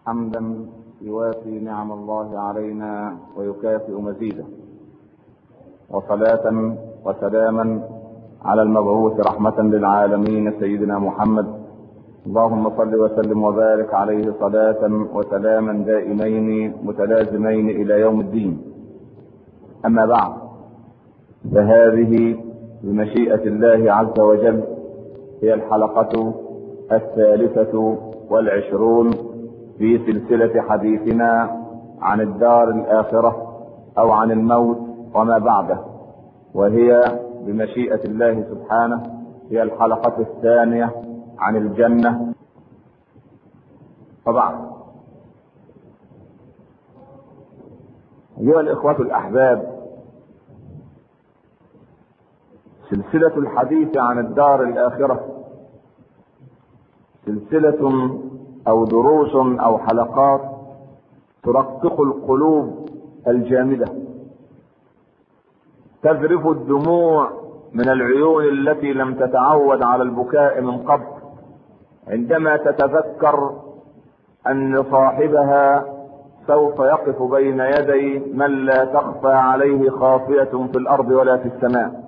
حمدا يوافي نعم الله علينا ويكافئ مزيده وصلاة وسلاما على المبعوث رحمة للعالمين سيدنا محمد اللهم صل وسلم وبارك عليه صلاة وسلاما دائمين متلازمين إلى يوم الدين أما بعد فهذه بمشيئة الله عز وجل هي الحلقة الثالثة والعشرون في سلسلة حديثنا عن الدار الآخرة أو عن الموت وما بعده وهي بمشيئة الله سبحانه هي الحلقة الثانية عن الجنة وبعد أيها الإخوة الأحباب سلسلة الحديث عن الدار الآخرة سلسلة أو دروس أو حلقات ترقق القلوب الجامدة تذرف الدموع من العيون التي لم تتعود على البكاء من قبل عندما تتذكر أن صاحبها سوف يقف بين يدي من لا تخفى عليه خافية في الأرض ولا في السماء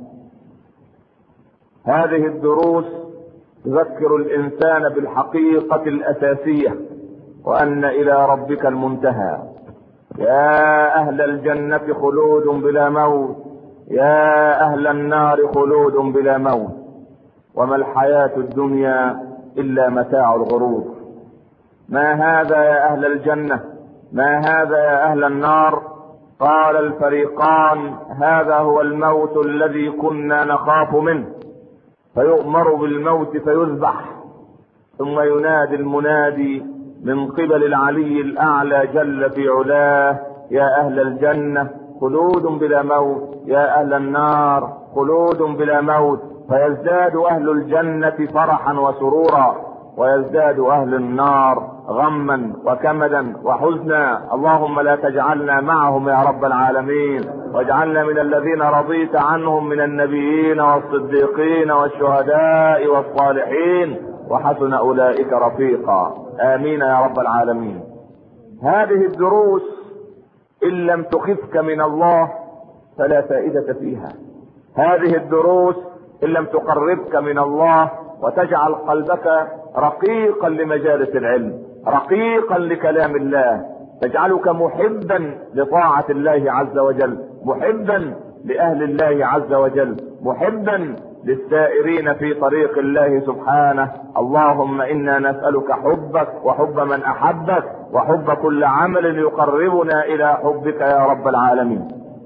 هذه الدروس تذكر الانسان بالحقيقه الاساسيه وان الى ربك المنتهى يا اهل الجنه خلود بلا موت يا اهل النار خلود بلا موت وما الحياه الدنيا الا متاع الغرور ما هذا يا اهل الجنه ما هذا يا اهل النار قال الفريقان هذا هو الموت الذي كنا نخاف منه فيؤمر بالموت فيذبح ثم ينادي المنادي من قبل العلي الاعلى جل في علاه يا اهل الجنه خلود بلا موت يا اهل النار خلود بلا موت فيزداد اهل الجنه فرحا وسرورا ويزداد اهل النار غما وكمدا وحزنا اللهم لا تجعلنا معهم يا رب العالمين واجعلنا من الذين رضيت عنهم من النبيين والصديقين والشهداء والصالحين وحسن اولئك رفيقا امين يا رب العالمين هذه الدروس ان لم تخفك من الله فلا فائده فيها هذه الدروس ان لم تقربك من الله وتجعل قلبك رقيقا لمجالس العلم رقيقا لكلام الله تجعلك محبا لطاعة الله عز وجل محبا لأهل الله عز وجل محبا للسائرين في طريق الله سبحانه اللهم إنا نسألك حبك وحب من أحبك وحب كل عمل يقربنا إلى حبك يا رب العالمين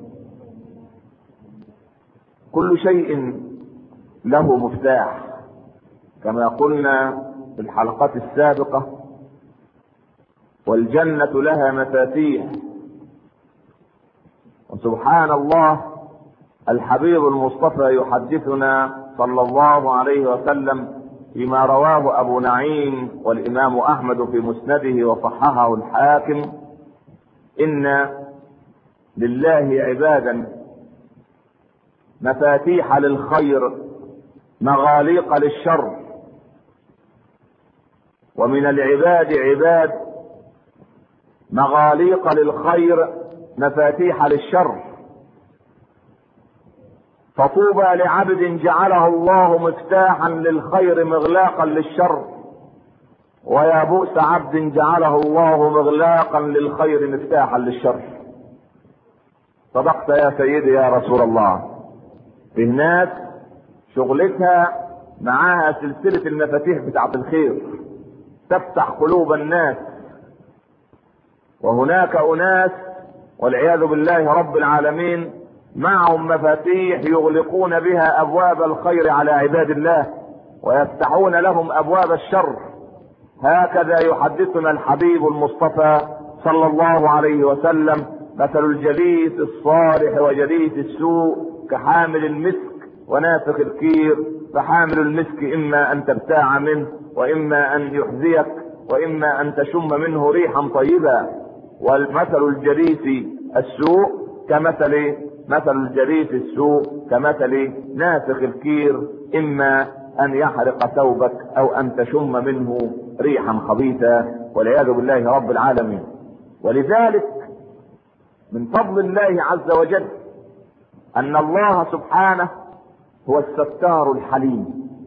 كل شيء له مفتاح كما قلنا في الحلقات السابقة والجنة لها مفاتيح وسبحان الله الحبيب المصطفى يحدثنا صلى الله عليه وسلم فيما رواه أبو نعيم والإمام أحمد في مسنده وصححه الحاكم إن لله عبادا مفاتيح للخير مغاليق للشر ومن العباد عباد مغاليق للخير مفاتيح للشر فطوبى لعبد جعله الله مفتاحا للخير مغلاقا للشر ويا بؤس عبد جعله الله مغلاقا للخير مفتاحا للشر صدقت يا سيدي يا رسول الله في الناس شغلتها معاها سلسلة المفاتيح بتاعت الخير تفتح قلوب الناس وهناك اناس والعياذ بالله رب العالمين معهم مفاتيح يغلقون بها ابواب الخير على عباد الله ويفتحون لهم ابواب الشر هكذا يحدثنا الحبيب المصطفى صلى الله عليه وسلم مثل الجليس الصالح وجليس السوء كحامل المسك ونافخ الكير فحامل المسك اما ان تبتاع منه واما ان يحذيك واما ان تشم منه ريحا طيبا والمثل الجليس السوء كمثل مثل الجليس السوء كمثل نافخ الكير اما ان يحرق ثوبك او ان تشم منه ريحا خبيثا والعياذ بالله رب العالمين ولذلك من فضل الله عز وجل ان الله سبحانه هو الستار الحليم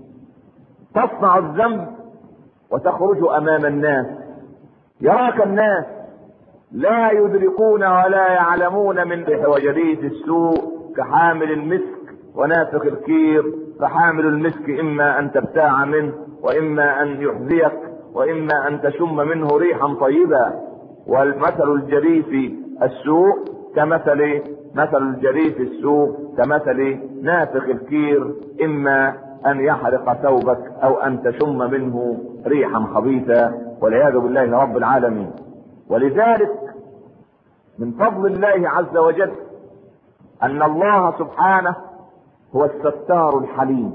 تصنع الذنب وتخرج امام الناس يراك الناس لا يدركون ولا يعلمون من ريح وجريد السوء كحامل المسك ونافخ الكير فحامل المسك اما ان تبتاع منه واما ان يحذيك واما ان تشم منه ريحا طيبا والمثل الجريف السوء كمثل مثل الجريف السوء كمثل نافخ الكير اما ان يحرق ثوبك او ان تشم منه ريحا خبيثا والعياذ بالله رب العالمين ولذلك من فضل الله عز وجل ان الله سبحانه هو الستار الحليم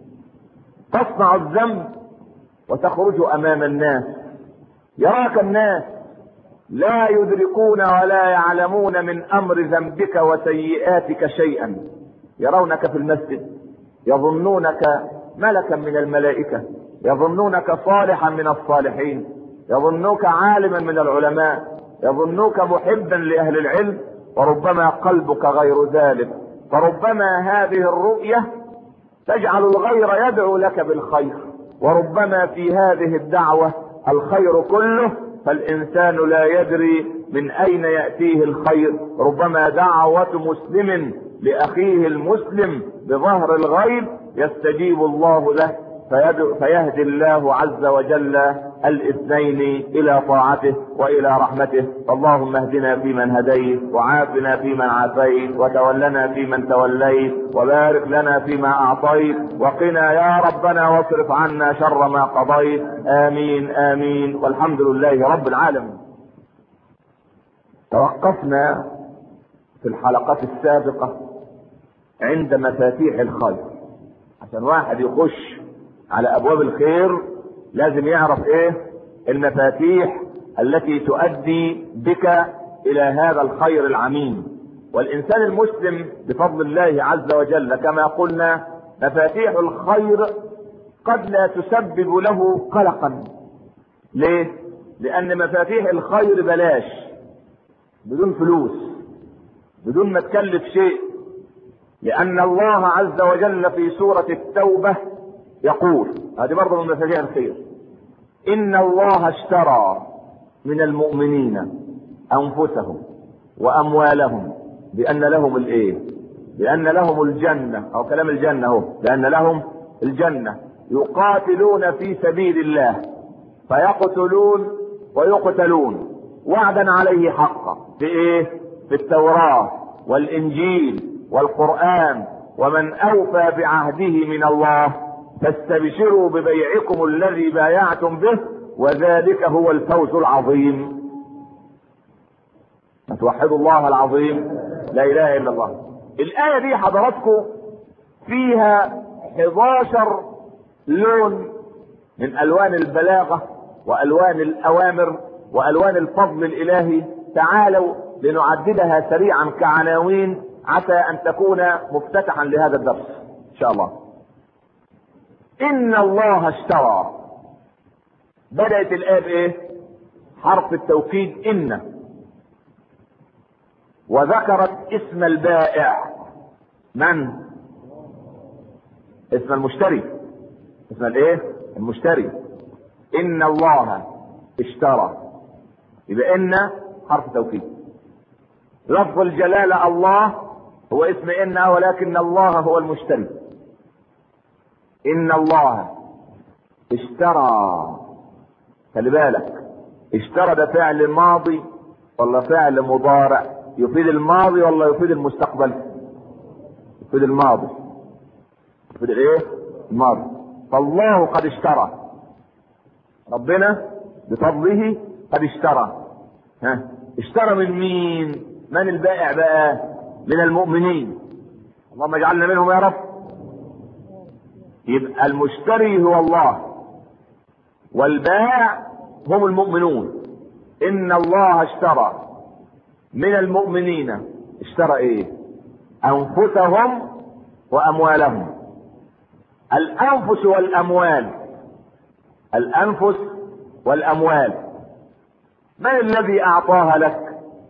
تصنع الذنب وتخرج امام الناس يراك الناس لا يدركون ولا يعلمون من امر ذنبك وسيئاتك شيئا يرونك في المسجد يظنونك ملكا من الملائكه يظنونك صالحا من الصالحين يظنوك عالما من العلماء يظنوك محبا لاهل العلم وربما قلبك غير ذلك فربما هذه الرؤيه تجعل الغير يدعو لك بالخير وربما في هذه الدعوه الخير كله فالانسان لا يدري من اين ياتيه الخير ربما دعوه مسلم لاخيه المسلم بظهر الغيب يستجيب الله له فيهدي الله عز وجل الاثنين الى طاعته والى رحمته اللهم اهدنا فيمن هديت وعافنا فيمن عافيت وتولنا فيمن توليت وبارك لنا فيما اعطيت وقنا يا ربنا واصرف عنا شر ما قضيت امين امين والحمد لله رب العالمين توقفنا في الحلقات السابقه عند مفاتيح الخير عشان واحد يخش على ابواب الخير لازم يعرف ايه المفاتيح التي تؤدي بك الى هذا الخير العميم والانسان المسلم بفضل الله عز وجل كما قلنا مفاتيح الخير قد لا تسبب له قلقا ليه لان مفاتيح الخير بلاش بدون فلوس بدون ما تكلف شيء لان الله عز وجل في سوره التوبه يقول هذه برضه من مفاتيح الخير ان الله اشترى من المؤمنين انفسهم واموالهم بان لهم الايه بان لهم الجنه او كلام الجنه اهو بان لهم الجنه يقاتلون في سبيل الله فيقتلون ويقتلون وعدا عليه حقا في ايه في التوراه والانجيل والقران ومن اوفى بعهده من الله فاستبشروا ببيعكم الذي بايعتم به وذلك هو الفوز العظيم توحدوا الله العظيم لا اله الا الله الايه دي حضراتكم فيها 11 لون من الوان البلاغه والوان الاوامر والوان الفضل الالهي تعالوا لنعددها سريعا كعناوين عسى ان تكون مفتتحا لهذا الدرس ان شاء الله ان الله اشترى بدأت الآية بإيه؟ حرف التوكيد إن وذكرت اسم البائع من؟ اسم المشتري اسم الايه؟ المشتري إن الله اشترى يبقى إن حرف توكيد لفظ الجلالة الله هو اسم إن ولكن الله هو المشتري إن الله اشترى خلي بالك اشترى ده فعل ماضي ولا فعل مضارع يفيد الماضي ولا يفيد المستقبل يفيد الماضي يفيد الايه الماضي فالله قد اشترى ربنا بفضله قد اشترى ها اشترى من مين من البائع بقى من المؤمنين اللهم اجعلنا منهم يا رب يبقى المشتري هو الله والبائع هم المؤمنون ان الله اشترى من المؤمنين اشترى ايه انفسهم واموالهم الانفس والاموال الانفس والاموال من الذي اعطاها لك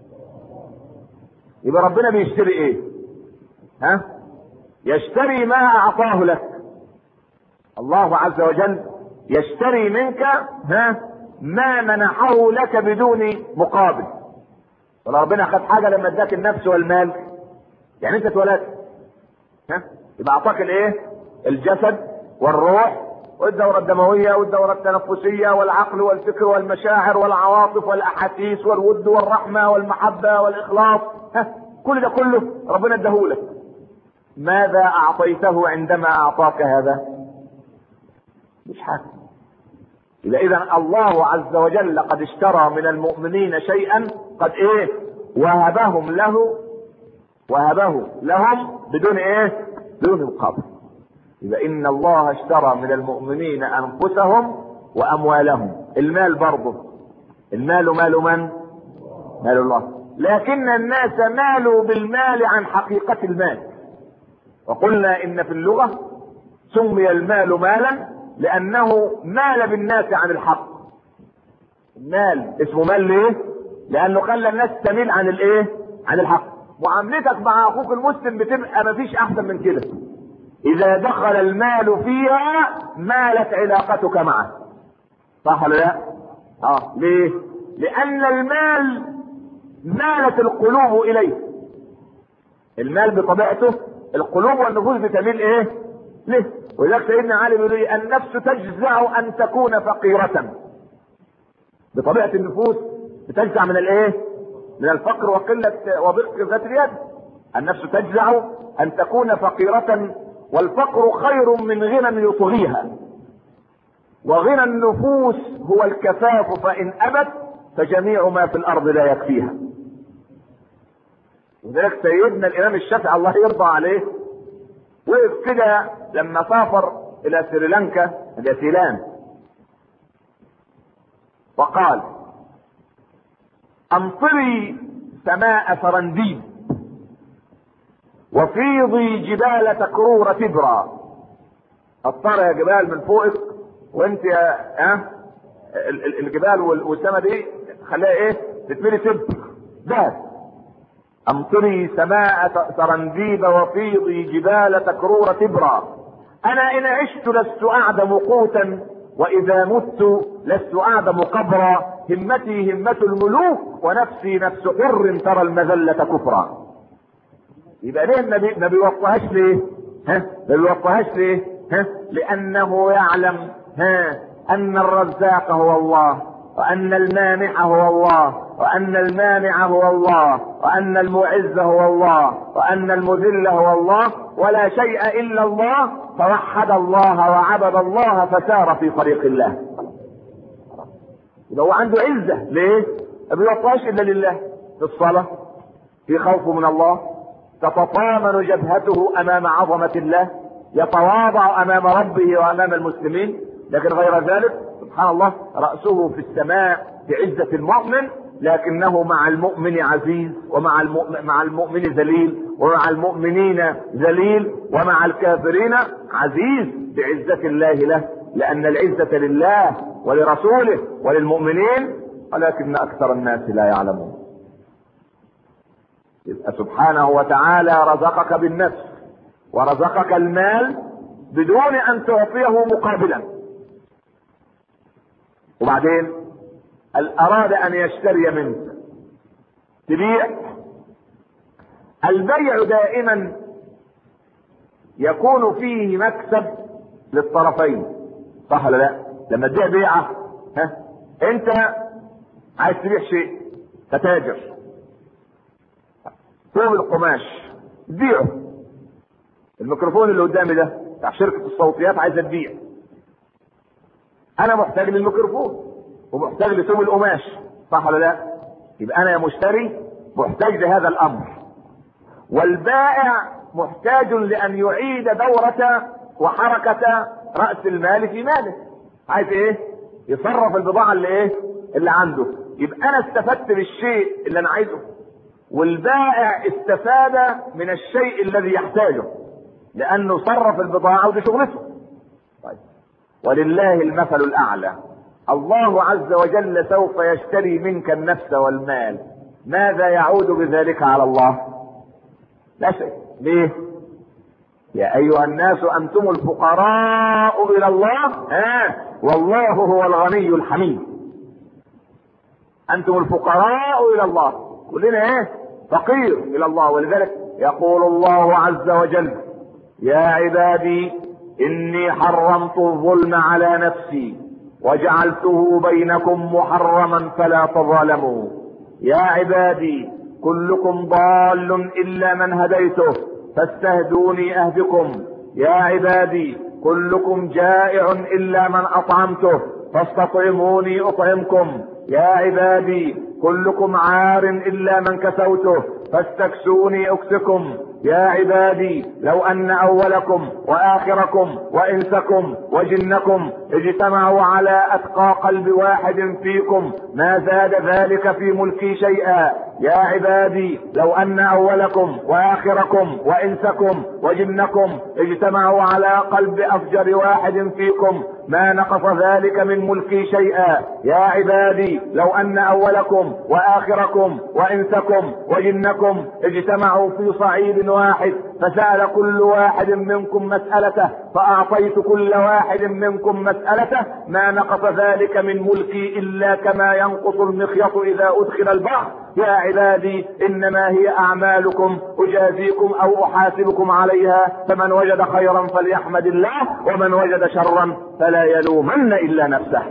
يبقى ربنا بيشتري ايه ها يشتري ما اعطاه لك الله عز وجل يشتري منك ها ما منحه لك بدون مقابل ولا ربنا خد حاجه لما اداك النفس والمال يعني انت اتولدت ها يبقى اعطاك الايه الجسد والروح والدورة الدموية والدورة التنفسية والعقل والفكر والمشاعر والعواطف والأحاسيس والود والرحمة والمحبة والإخلاص ها كل ده كله ربنا اداهولك ماذا أعطيته عندما أعطاك هذا؟ مش حاجة يبقى إذا الله عز وجل قد اشترى من المؤمنين شيئا قد إيه؟ وهبهم له وهبه لهم بدون إيه؟ بدون مقابل يبقى ان الله اشترى من المؤمنين انفسهم واموالهم المال برضه المال مال من مال الله لكن الناس مالوا بالمال عن حقيقة المال وقلنا ان في اللغة سمي المال مالا لانه مال بالناس عن الحق المال اسمه مال ليه لانه خلى الناس تميل عن الايه عن الحق معاملتك مع اخوك المسلم بتبقى مفيش احسن من كده اذا دخل المال فيها مالت علاقتك معه صح ولا لا اه ليه لان المال مالت القلوب اليه المال بطبيعته القلوب والنفوس بتميل ايه ليه ولذلك سيدنا علي بيقول ايه النفس تجزع ان تكون فقيرة بطبيعة النفوس بتجزع من الايه من الفقر وقلة وضيق ذات اليد النفس تجزع ان تكون فقيرة والفقر خير من غنى يطغيها وغنى النفوس هو الكفاف فإن أبت فجميع ما في الأرض لا يكفيها وذلك سيدنا الإمام الشافعي الله يرضى عليه وقف كده لما سافر إلى سريلانكا إلى سيلان وقال أمطري سماء فرنديب وفيضي جبال تكرور تبرى اطر يا جبال من فوقك وانت يا ها الجبال والسماء دي خليها ايه تتملي تبر ده امطري سماء سرنديب وفيضي جبال تكرور تبرى انا ان عشت لست اعدم قوتا واذا مت لست اعدم قبرا همتي همة الملوك ونفسي نفس حر ترى المذلة كفرا يبقى ليه ما, ما بيوطهاش ليه؟ ها؟ ما بيوطهاش ليه؟ ها؟ لأنه يعلم ها أن الرزاق هو الله وأن المانع هو الله وأن المانع هو الله وأن المعز هو الله وأن المذل هو الله ولا شيء إلا الله فوحد الله وعبد الله فسار في طريق الله يبقى هو عنده عزة ليه؟ ما بيوطهاش إلا لله في الصلاة في خوفه من الله تتطامن جبهته امام عظمة الله يتواضع امام ربه وامام المسلمين لكن غير ذلك سبحان الله رأسه في السماء بعزة المؤمن لكنه مع المؤمن عزيز ومع المؤمن مع المؤمن ذليل ومع المؤمنين ذليل ومع الكافرين عزيز بعزة الله له لأن العزة لله ولرسوله وللمؤمنين ولكن أكثر الناس لا يعلمون يبقى سبحانه وتعالى رزقك بالنفس ورزقك المال بدون ان تعطيه مقابلا وبعدين اراد ان يشتري منك تبيع البيع دائما يكون فيه مكسب للطرفين صح ولا لا لما تبيع بيعه ها انت عايز تبيع شيء فتاجر ثوب القماش بيعه الميكروفون اللي قدامي ده بتاع شركة الصوتيات عايزة تبيع أنا محتاج للميكروفون ومحتاج لثوب القماش صح ولا لا؟ يبقى أنا يا مشتري محتاج لهذا الأمر والبائع محتاج لأن يعيد دورة وحركة رأس المال في ماله عايز إيه؟ يصرف البضاعة اللي إيه؟ اللي عنده يبقى أنا استفدت بالشيء اللي أنا عايزه والبائع استفاد من الشيء الذي يحتاجه لانه صرف البضاعه ودي شغلته طيب ولله المثل الاعلى الله عز وجل سوف يشتري منك النفس والمال ماذا يعود بذلك على الله لا شيء ليه يا ايها الناس انتم الفقراء الى الله ها والله هو الغني الحميد انتم الفقراء الى الله كلنا ايه فقير الى الله ولذلك يقول الله عز وجل يا عبادي اني حرمت الظلم على نفسي وجعلته بينكم محرما فلا تظالموا يا عبادي كلكم ضال الا من هديته فاستهدوني اهدكم يا عبادي كلكم جائع الا من اطعمته فاستطعموني اطعمكم يا عبادي كلكم عار الا من كسوته فاستكسوني اكسكم يا عبادي لو ان اولكم واخركم وانسكم وجنكم اجتمعوا على اتقى قلب واحد فيكم ما زاد ذلك في ملكي شيئا يا عبادي لو ان اولكم واخركم وانسكم وجنكم اجتمعوا على قلب افجر واحد فيكم ما نقص ذلك من ملكي شيئا يا عبادي لو ان اولكم واخركم وانسكم وجنكم اجتمعوا في صعيد واحد فسال كل واحد منكم مسالته فاعطيت كل واحد منكم مسالته ما نقص ذلك من ملكي الا كما ينقص المخيط اذا ادخل البحر يا عبادي انما هي اعمالكم اجازيكم او احاسبكم عليها فمن وجد خيرا فليحمد الله ومن وجد شرا فلا يلومن الا نفسه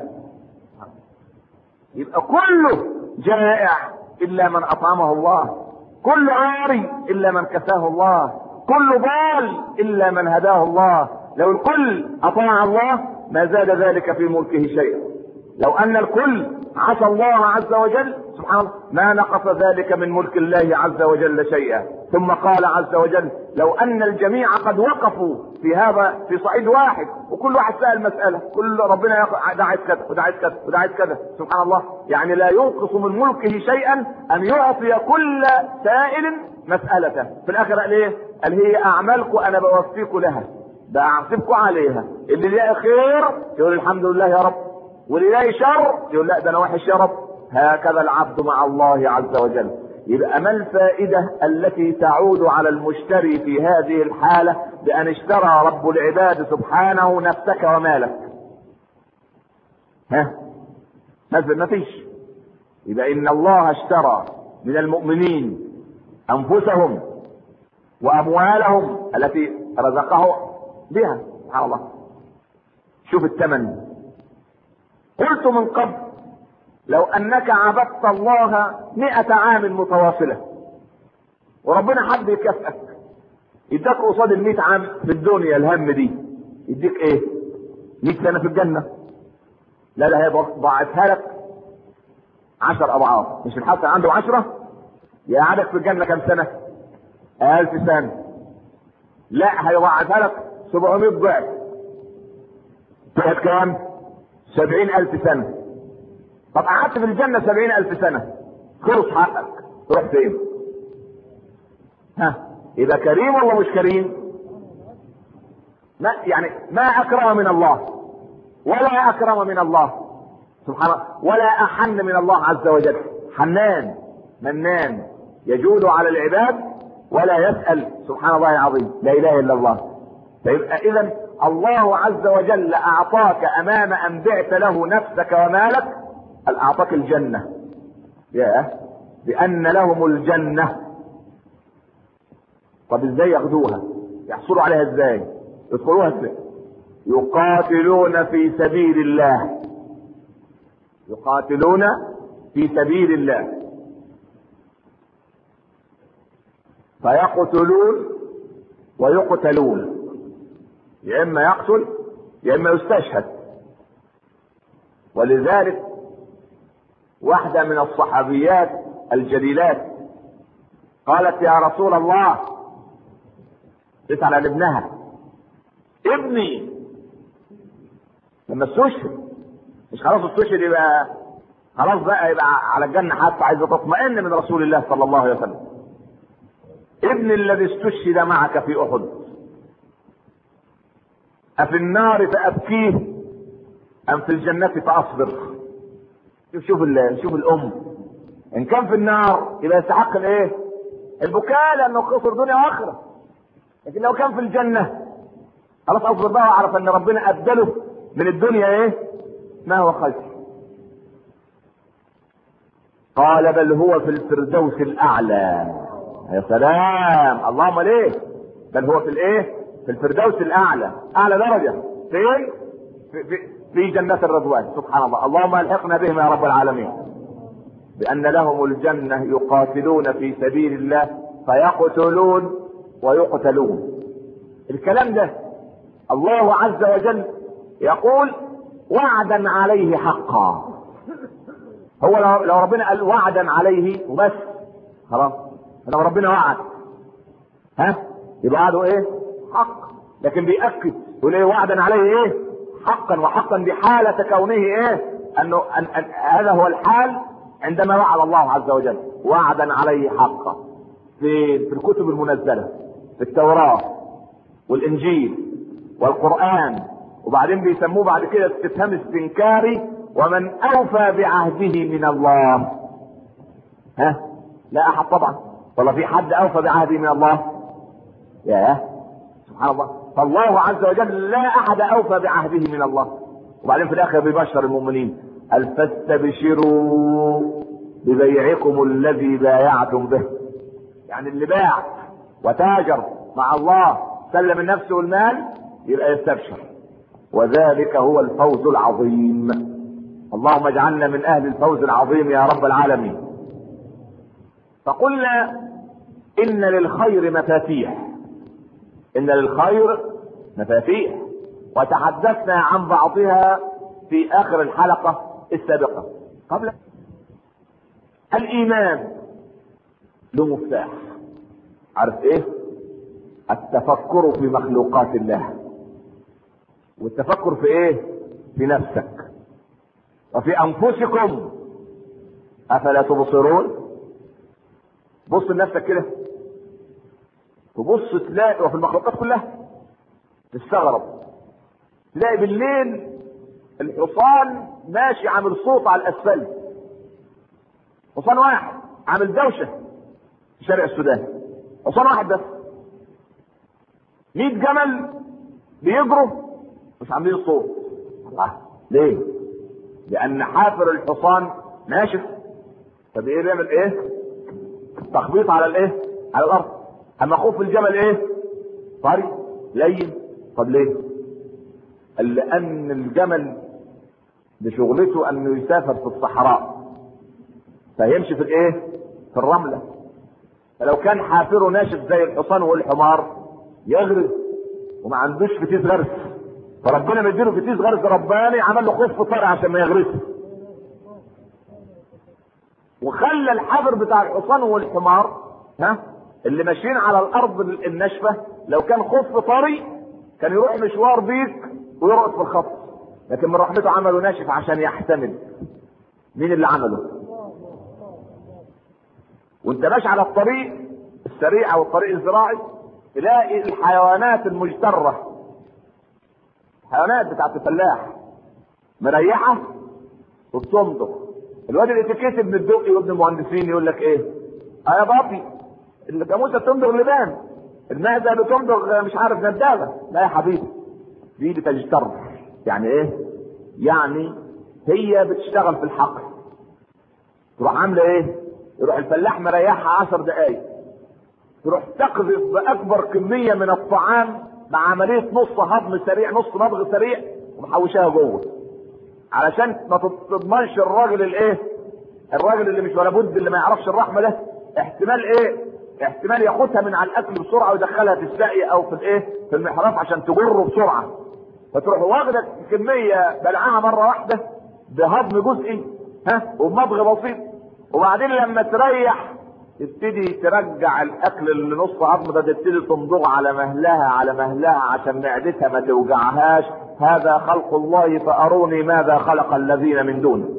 يبقى كله جائع الا من اطعمه الله كل عاري الا من كساه الله كل ضال الا من هداه الله لو الكل اطاع الله ما زاد ذلك في ملكه شيئا لو ان الكل عصى الله عز وجل سبحان الله ما نقص ذلك من ملك الله عز وجل شيئا ثم قال عز وجل لو ان الجميع قد وقفوا في هذا في صعيد واحد وكل واحد سال مساله كل ربنا ده عايز كذا وده عايز كذا وده عايز كذا سبحان الله يعني لا ينقص من ملكه شيئا ان يعطي كل سائل مسالته في الاخر قال ايه؟ قال هي اعمالكم انا بوفيكم لها بعصبكم عليها اللي يلاقي خير يقول الحمد لله يا رب واللي يلاقي شر يقول لا ده انا وحش يا رب هكذا العبد مع الله عز وجل يبقى ما الفائدة التي تعود على المشتري في هذه الحالة بأن اشترى رب العباد سبحانه نفسك ومالك ها ما فيش يبقى إن الله اشترى من المؤمنين أنفسهم وأموالهم التي رزقه بها سبحان الله شوف الثمن قلت من قبل لو انك عبدت الله مئة عام متواصلة وربنا حب يكافئك يديك قصاد المئة عام في الدنيا الهم دي يديك ايه مئة سنة في الجنة لا لا هي ضاعتها لك عشر اضعاف مش الحسن عنده عشرة يقعدك في الجنة كم سنة ألف سنة لا هيضاعفها لك 700 ضعف تقعد كام؟ سبعين ألف سنة طب قعدت في الجنة سبعين ألف سنة خلص حقك تروح فين؟ ها يبقى كريم ولا مش كريم؟ ما يعني ما أكرم من الله ولا أكرم من الله سبحان الله ولا أحن من الله عز وجل حنان منان يجود على العباد ولا يسأل سبحان الله العظيم لا إله إلا الله فيبقى إذا الله عز وجل أعطاك أمام أن بعت له نفسك ومالك قال أعطاك الجنة يا بأن لهم الجنة طب ازاي ياخدوها يحصلوا عليها ازاي يدخلوها ازاي يقاتلون في سبيل الله يقاتلون في سبيل الله فيقتلون ويقتلون يا اما يقتل يا اما يستشهد ولذلك واحدة من الصحابيات الجليلات قالت يا رسول الله تسأل عن ابنها ابني لما استشهد مش خلاص استشهد يبقى خلاص بقى يبقى على الجنة حتى عايزة تطمئن من رسول الله صلى الله عليه وسلم ابني الذي استشهد معك في احد أفي النار فأبكيه أم في الجنة فأصبر شوف شوف ال- شوف الام ان كان في النار يبقى يستحق الايه البكاء لانه خسر دنيا واخره لكن لو كان في الجنه خلاص اصبر بقى واعرف ان ربنا ابدله من الدنيا ايه ما هو خير قال بل هو في الفردوس الاعلى يا سلام اللهم ليه بل هو في الايه في الفردوس الاعلى اعلى درجه فين في, في, في جنة الرضوان سبحان الله اللهم الحقنا بهم يا رب العالمين بأن لهم الجنة يقاتلون في سبيل الله فيقتلون ويقتلون الكلام ده الله عز وجل يقول وعدا عليه حقا هو لو, لو ربنا قال وعدا عليه وبس خلاص لو ربنا وعد ها يبقى وعده ايه حق لكن بيأكد يقول ايه وعدا عليه ايه حقا وحقا بحالة كونه ايه انه أن أن هذا هو الحال عندما وعد الله عز وجل وعدا عليه حقا في في الكتب المنزلة في التوراة والانجيل والقرآن وبعدين بيسموه بعد كده استفهام استنكاري ومن اوفى بعهده من الله ها لا احد طبعا ولا في حد اوفى بعهده من الله يا سبحان الله فالله عز وجل لا احد اوفى بعهده من الله وبعدين في الاخر بيبشر المؤمنين قال فاستبشروا ببيعكم الذي بايعتم به يعني اللي باع وتاجر مع الله سلم النفس والمال يبقى يستبشر وذلك هو الفوز العظيم اللهم اجعلنا من اهل الفوز العظيم يا رب العالمين فقلنا ان للخير مفاتيح ان للخير مفاتيح وتحدثنا عن بعضها في اخر الحلقة السابقة قبل الايمان له مفتاح عارف ايه التفكر في مخلوقات الله والتفكر في ايه في نفسك وفي انفسكم افلا تبصرون بص لنفسك كده تبص تلاقي وفي المخلوقات كلها تستغرب تلاقي بالليل الحصان ماشي عامل صوت على الاسفلت حصان واحد عامل دوشه في شارع السودان حصان واحد بس 100 جمل بيجروا مش عاملين صوت الله ليه؟ لأن حافر الحصان ناشف طب ايه بيعمل ايه؟ تخبيط على الايه؟ على الأرض أما خوف الجمل ايه؟ طري لين طب ليه؟ قال لأن الجمل بشغلته أنه يسافر في الصحراء فيمشي في الايه؟ في الرملة فلو كان حافره ناشف زي الحصان والحمار يغرز وما عندوش فتيس غرس فربنا مديله فتيس غرس رباني عمل له خف طري عشان ما يغرسه وخلى الحبر بتاع الحصان والحمار ها اللي ماشيين على الارض الناشفه لو كان خف طري كان يروح مشوار بيك ويرقص في الخط لكن من رحمته عمله ناشف عشان يحتمل مين اللي عمله وانت ماشي على الطريق السريع او الطريق الزراعي تلاقي الحيوانات المجترة الحيوانات بتاعت الفلاح مريحة وبتمضغ الواد الاتيكيت ابن الدقي وابن المهندسين يقول لك ايه؟ اه يا بابي الجاموسه بتمضغ لبان المعزه بتمضغ مش عارف ندابه لا يا حبيبي دي بتجتر يعني ايه؟ يعني هي بتشتغل في الحقل تروح عامله ايه؟ يروح الفلاح مريحها عشر دقايق تروح تقذف باكبر كميه من الطعام مع عمليه نص هضم سريع نص مضغ سريع ومحوشاها جوه علشان ما تضمنش الراجل الايه الراجل اللي مش ولا بد اللي ما يعرفش الرحمه ده احتمال ايه احتمال ياخدها من على الاكل بسرعه ويدخلها في السقي او في الايه في المحراف عشان تجره بسرعه فتروح واخده كميه بلعها مره واحده بهضم جزئي ها وبمضغ بسيط وبعدين لما تريح تبتدي ترجع الاكل اللي نص عظم ده تبتدي تمضغ على مهلها على مهلها عشان معدتها ما توجعهاش هذا خلق الله فاروني ماذا خلق الذين من دونه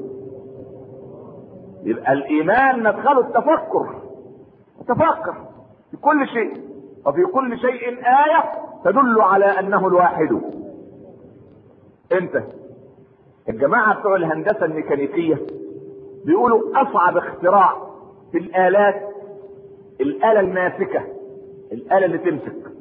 يبقى الايمان مدخله التفكر تفكر في كل شيء وفي كل شيء آية تدل على أنه الواحد أنت الجماعة بتوع الهندسة الميكانيكية بيقولوا اصعب اختراع في الالات الاله الماسكه الاله اللي تمسك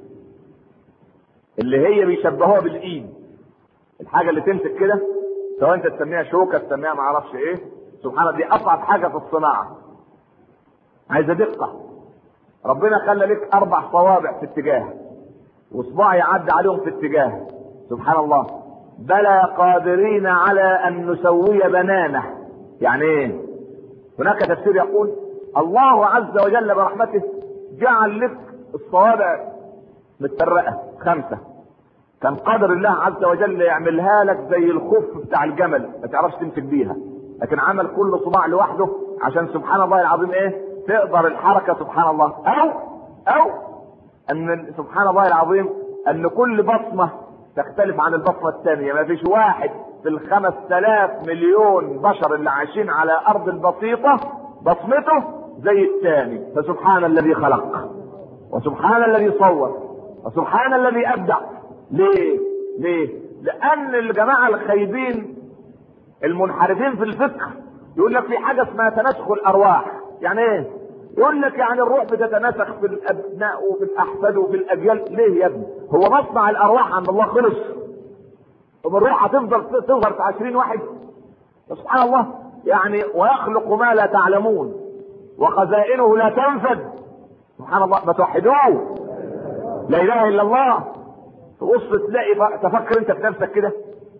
اللي هي بيشبهوها بالايد الحاجه اللي تمسك كده سواء انت تسميها شوكه تسميها ما اعرفش ايه سبحان الله دي اصعب حاجه في الصناعه عايزه دقه ربنا خلى لك اربع صوابع في اتجاه وصباع يعدي عليهم في اتجاه سبحان الله بلى قادرين على ان نسوي بنانه يعني ايه هناك تفسير يقول الله عز وجل برحمته جعل لك الصوابع متفرقه خمسه كان قادر الله عز وجل يعملها لك زي الخف بتاع الجمل ما تعرفش تمسك بيها لكن عمل كل صباع لوحده عشان سبحان الله العظيم ايه تقدر الحركه سبحان الله او او ان سبحان الله العظيم ان كل بصمه تختلف عن البصمه الثانيه ما فيش واحد في الخمس تلاف مليون بشر اللي عايشين على ارض البسيطه بصمته زي الثاني فسبحان الذي خلق وسبحان الذي صور وسبحان الذي ابدع ليه ليه لان الجماعه الخايبين المنحرفين في الفكر يقول لك في حاجه اسمها تناسخ الارواح يعني ايه يقول لك يعني الروح بتتناسخ في الابناء وفي الاحفاد وفي الاجيال ليه يا ابني هو مصنع الارواح عند الله خلص طب الروح هتفضل تظهر في عشرين واحد سبحان الله يعني ويخلق ما لا تعلمون وخزائنه لا تنفد سبحان الله ما توحدوه لا اله الا الله تبص تلاقي تفكر انت في نفسك كده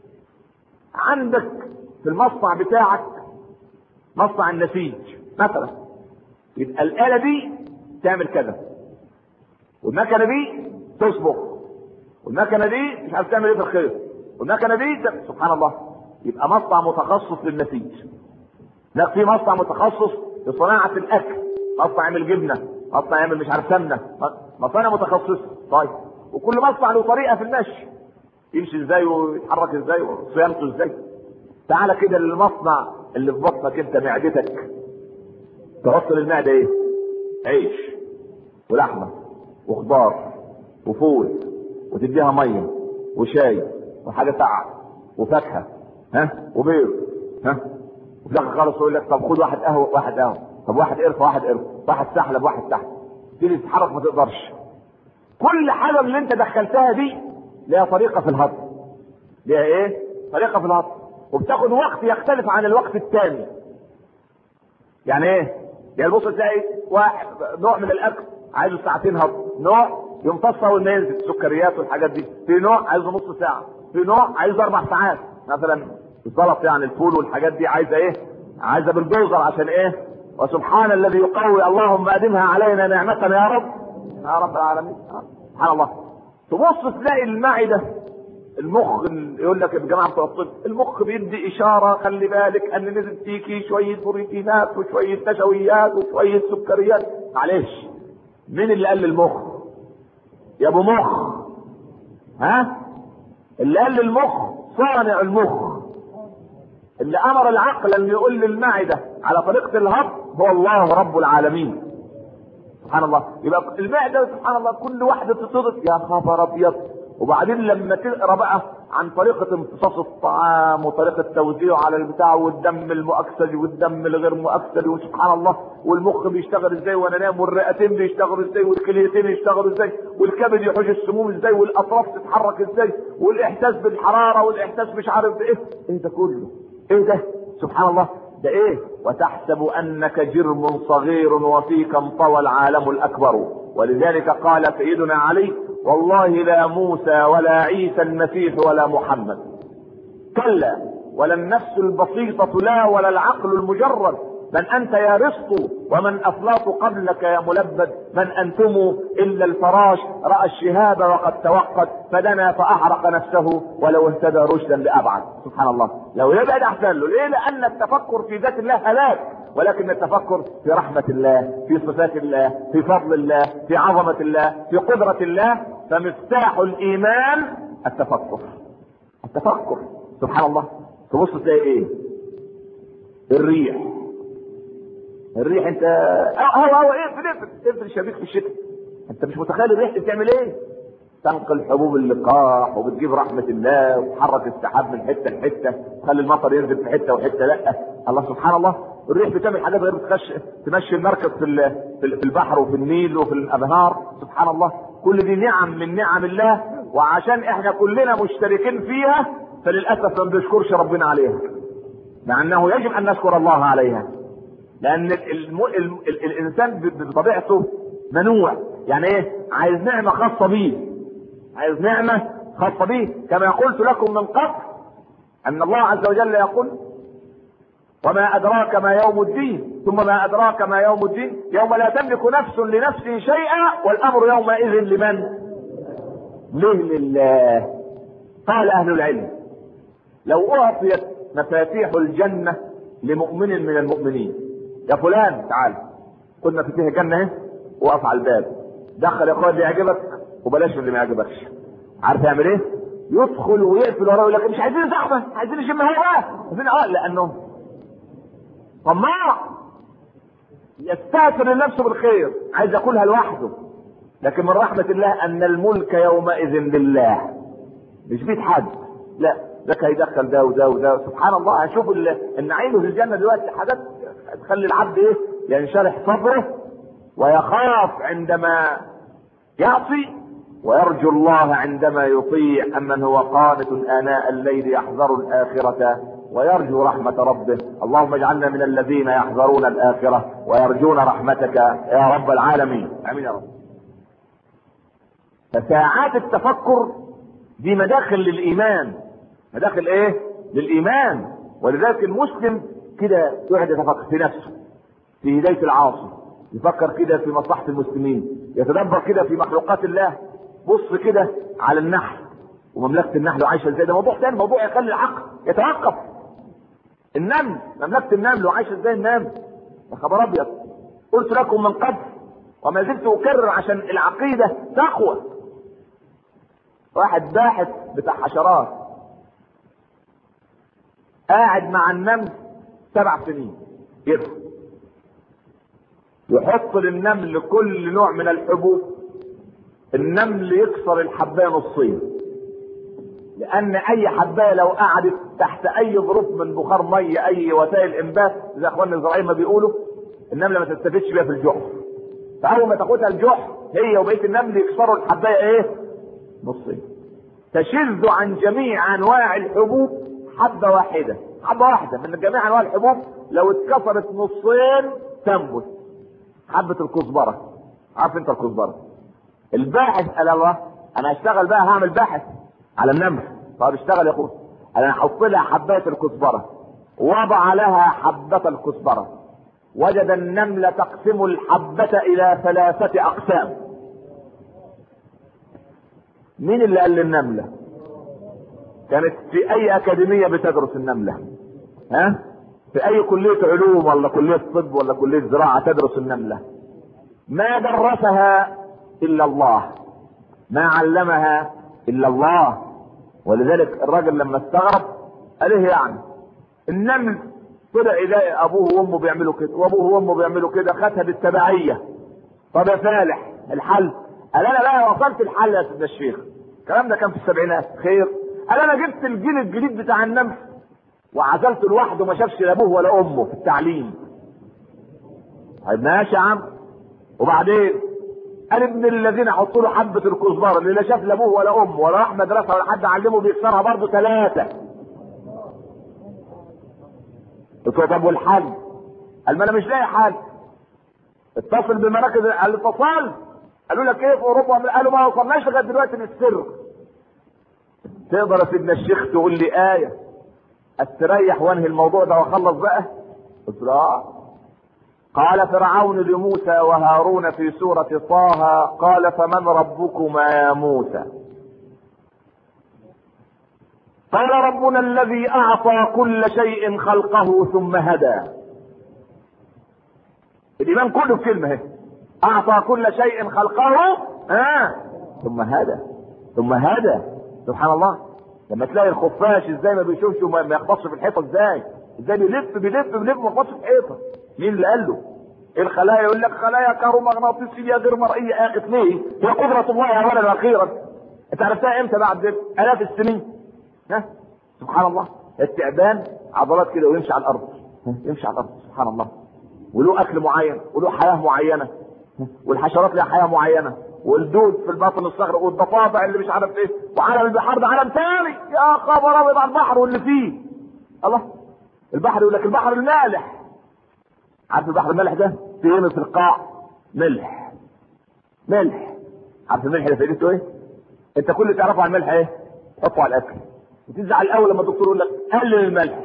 عندك في المصنع بتاعك مصنع النسيج مثلا يبقى الآلة دي تعمل كذا والمكنة دي تصبغ والمكنة دي مش عارف تعمل ايه في الخيط والمكنة دي ت... سبحان الله يبقى مصنع متخصص للنسيج لا في مصنع متخصص لصناعة الأكل مصنع يعمل جبنة مصنع يعمل مش عارف سمنة مصانع متخصصة طيب وكل مصنع له طريقة في المشي يمشي ازاي ويتحرك ازاي وصيانته ازاي تعالى كده للمصنع اللي في بطنك انت معدتك تحط للمعدة ايه عيش ولحمة وخضار وفول وتديها مية وشاي وحاجة ساقعة وفاكهة ها وبيض ها وفي الاخر خالص يقول لك طب خد واحد قهوة واحد قهوة طب واحد قرفة واحد قرفة واحد سحلب واحد سحلب تيجي تتحرك ما تقدرش كل حاجة اللي انت دخلتها دي ليها طريقة في الهضم ليها ايه طريقة في الهضم وبتاخد وقت يختلف عن الوقت الثاني يعني ايه يعني بص تلاقي واحد نوع من الاكل عايزه ساعتين هضم نوع يمتص اول ما ينزل السكريات والحاجات دي في نوع عايزه نص ساعه في نوع عايزه اربع ساعات مثلا الزلط يعني الفول والحاجات دي عايزه ايه عايزه بالبوزر عشان ايه وسبحان الذي يقوي اللهم ادمها علينا نعمه يا رب يا رب العالمين سبحان الله تبص تلاقي المعده المخ يقول لك الجماعه بتوع الطب المخ بيدي اشاره خلي بالك ان نزل فيكي شويه بروتينات وشويه نشويات وشويه سكريات معلش مين اللي قال للمخ؟ يا ابو مخ ها؟ اللي قال للمخ صانع المخ اللي امر العقل ان يقول للمعده على طريقه الهضم هو الله رب العالمين سبحان الله يبقى المعده سبحان الله كل واحده تتصدق يا خبر ابيض وبعدين لما تقرا بقى عن طريقة امتصاص الطعام وطريقة توزيعه على البتاع والدم المؤكسد والدم الغير مؤكسد وسبحان الله والمخ بيشتغل ازاي وانا نام والرئتين بيشتغلوا ازاي والكليتين يشتغلوا ازاي والكبد يحوش السموم ازاي والاطراف تتحرك ازاي والاحساس بالحرارة والاحساس مش عارف بايه ايه ده كله ايه ده سبحان الله ده ايه وتحسب انك جرم صغير وفيك انطوى العالم الاكبر ولذلك قال سيدنا علي والله لا موسى ولا عيسى المسيح ولا محمد كلا ولا النفس البسيطة لا ولا العقل المجرد من أنت يا رزق ومن أفلاط قبلك يا ملبد من أنتم إلا الفراش رأى الشهاب وقد توقد فدنا فأحرق نفسه ولو اهتدى رشدا لأبعد سبحان الله لو يبعد أحسن له ليه لأن التفكر في ذات الله هلاك ولكن التفكر في رحمة الله في صفات الله في فضل الله في عظمة الله في قدرة الله فمفتاح الإيمان التفكر التفكر سبحان الله تبص تلاقي ايه الريح الريح انت هو هو ايه بنفر تفر الشبيك في الشتاء انت مش متخيل الريح دي بتعمل ايه تنقل حبوب اللقاح وبتجيب رحمة الله وتحرك السحاب من حتة لحتة تخلي المطر ينزل في حتة وحتة لا الله سبحان الله الريح بتعمل حاجات غير بتخش تمشي المركب في ال- في ال- في البحر وفي النيل وفي الانهار سبحان الله كل دي نعم من نعم الله وعشان احنا كلنا مشتركين فيها فللاسف ما بنشكرش ربنا عليها مع انه يجب ان نشكر الله عليها لان الم... الم... ال... الانسان ب- بطبيعته منوع يعني ايه عايز نعمه خاصه بيه عايز نعمه خاصه بيه كما قلت لكم من قبل ان الله عز وجل يقول وما ادراك ما يوم الدين ثم ما ادراك ما يوم الدين يوم لا تملك نفس لنفس شيئا والامر يومئذ لمن ليه لله قال اهل العلم لو اعطيت مفاتيح الجنه لمؤمن من المؤمنين يا فلان تعال خد مفاتيح الجنه اهي وقف على الباب دخل يا اخويا اللي يعجبك وبلاش اللي ما يعجبكش عارف يعمل ايه؟ يدخل ويقفل وراه يقول لك مش عايزين زحمه عايزين نشم هوا عايزين اه لانه طماع يستاثر لنفسه بالخير عايز ياكلها لوحده لكن من رحمة الله أن الملك يومئذ لله مش بيت حد لا ده هيدخل ده وده وده سبحان الله هنشوف ال- النعيم في الجنة دلوقتي حاجات تخلي العبد ايه ينشرح صدره ويخاف عندما يعصي ويرجو الله عندما يطيع أمن هو قانت آناء الليل يحذر الآخرة ويرجو رحمة ربه اللهم اجعلنا من الذين يحذرون الآخرة ويرجون رحمتك يا رب العالمين آمين يا رب فساعات التفكر دي مداخل للإيمان مداخل إيه؟ للإيمان ولذلك المسلم كده يقعد يتفكر في نفسه في هداية العاصي يفكر كده في مصلحة المسلمين يتدبر كده في مخلوقات الله بص كده على النحل ومملكة النحل وعايشة ازاي ده موضوع تاني موضوع يخلي العقل يتوقف النمل مملكة النمل وعايشة ازاي النمل يا خبر ابيض قلت لكم من قبل وما زلت اكرر عشان العقيدة تقوى واحد باحث بتاع حشرات قاعد مع النمل سبع سنين يفهم يحط للنمل كل نوع من الحبوب النمل يكسر الحبايه نصين لان اي حبايه لو قعدت تحت اي ظروف من بخار ميه اي وسائل انبات زي اخواننا الزراعيين ما بيقولوا النمله ما تستفدش بيها في الجحر فاول ما تاخدها الجحر هي وبقيه النمل يكسروا الحبايه ايه نصين تشذ عن جميع انواع الحبوب حبه واحده حبه واحده من جميع انواع الحبوب لو اتكسرت نصين تنبت حبه الكزبره عارف انت الكزبره الباحث قال الله انا هشتغل بقى هعمل باحث على النمل طب اشتغل يا اخويا انا هحط لها حبايه الكزبره وضع لها حبه الكزبره وجد النمل تقسم الحبه الى ثلاثه اقسام مين اللي قال للنمله كانت في اي اكاديميه بتدرس النمله ها في اي كليه علوم ولا كليه طب ولا كليه زراعه تدرس النمله ما درسها الا الله ما علمها الا الله ولذلك الراجل لما استغرب قال ايه يعني النمل طلع يلاقي ابوه وامه بيعملوا كده وابوه وامه بيعملوا كده خدها بالتبعيه طب يا فالح الحل قال انا بقى وصلت الحل يا سيدنا الشيخ الكلام ده كان في السبعينات خير قال انا جبت الجيل الجديد بتاع النمل وعزلته لوحده ما شافش لا ابوه ولا امه في التعليم طيب ماشي يا عم وبعدين قال ابن الذين حطوا له حبه الكزبره اللي لا شاف لا ابوه ولا امه ولا راح مدرسه ولا حد علمه بيكسرها برضه ثلاثه قلت له طب والحل؟ قال ما انا مش لاقي حل اتصل بمراكز قال اتصال قالوا لك ايه في اوروبا قالوا ما وصلناش لغايه دلوقتي للسر تقدر يا سيدنا الشيخ تقول لي ايه استريح وانهي الموضوع ده واخلص بقى قلت له اه قال فرعون لموسى وهارون في سورة طه قال فمن ربكما يا موسى قال ربنا الذي أعطى كل شيء خلقه ثم هدى الإيمان كله في كلمة هي أعطى كل شيء خلقه آه. ثم هدى ثم هدى سبحان الله لما تلاقي الخفاش ازاي ما بيشوفش وما ما يخبطش في الحيطه ازاي ازاي بيلف بيلف بيلف ما يخبطش في الحيطه مين اللي قال له ايه الخلايا يقول لك خلايا كهرومغناطيسيه غير مرئيه اخت ليه هي قدره الله اولا واخيرا انت عرفتها امتى بعد الاف السنين ها سبحان الله التعبان عضلات كده ويمشي على الارض ها؟ يمشي على الارض سبحان سبحان الله وله اكل معين وله حياه معينه والحشرات لها حياه معينه والدود في الباطن الصخر والضفادع اللي مش عارف ايه وعالم البحار ده عالم تاني يا خبر ابيض على البحر واللي فيه الله البحر يقول لك البحر المالح عارف البحر المالح ده فين في القاع ملح ملح عارف الملح ده فايدته ايه؟ انت كل اللي تعرفه عن الملح ايه؟ حطه على الاكل وتزعل الاول لما الدكتور يقول لك قلل الملح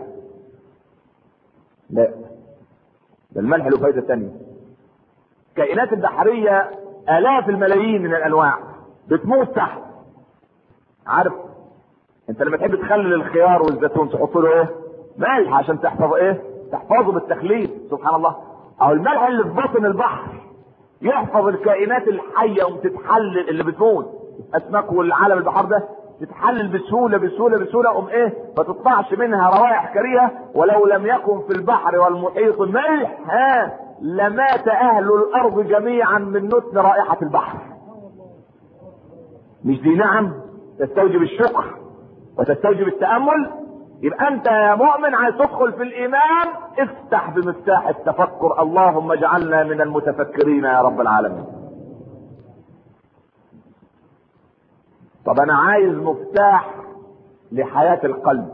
لا ده الملح له فايده ثانيه الكائنات البحريه الاف الملايين من الانواع بتموت تحت عارف انت لما تحب تخلل الخيار والزيتون تحط له ايه ملح عشان تحفظ ايه تحفظه بالتخليل سبحان الله او الملح اللي في بطن البحر يحفظ الكائنات الحيه وتتحلل اللي بتموت اسماك والعالم البحر ده تتحلل بسهوله بسهوله بسهوله قوم ايه ما تطلعش منها روائح كريهه ولو لم يكن في البحر والمحيط ملح ها لمات اهل الارض جميعا من نتن رائحه البحر مش دي نعم تستوجب الشكر وتستوجب التامل يبقى انت يا مؤمن عايز تدخل في الايمان افتح بمفتاح التفكر اللهم اجعلنا من المتفكرين يا رب العالمين طب انا عايز مفتاح لحياة القلب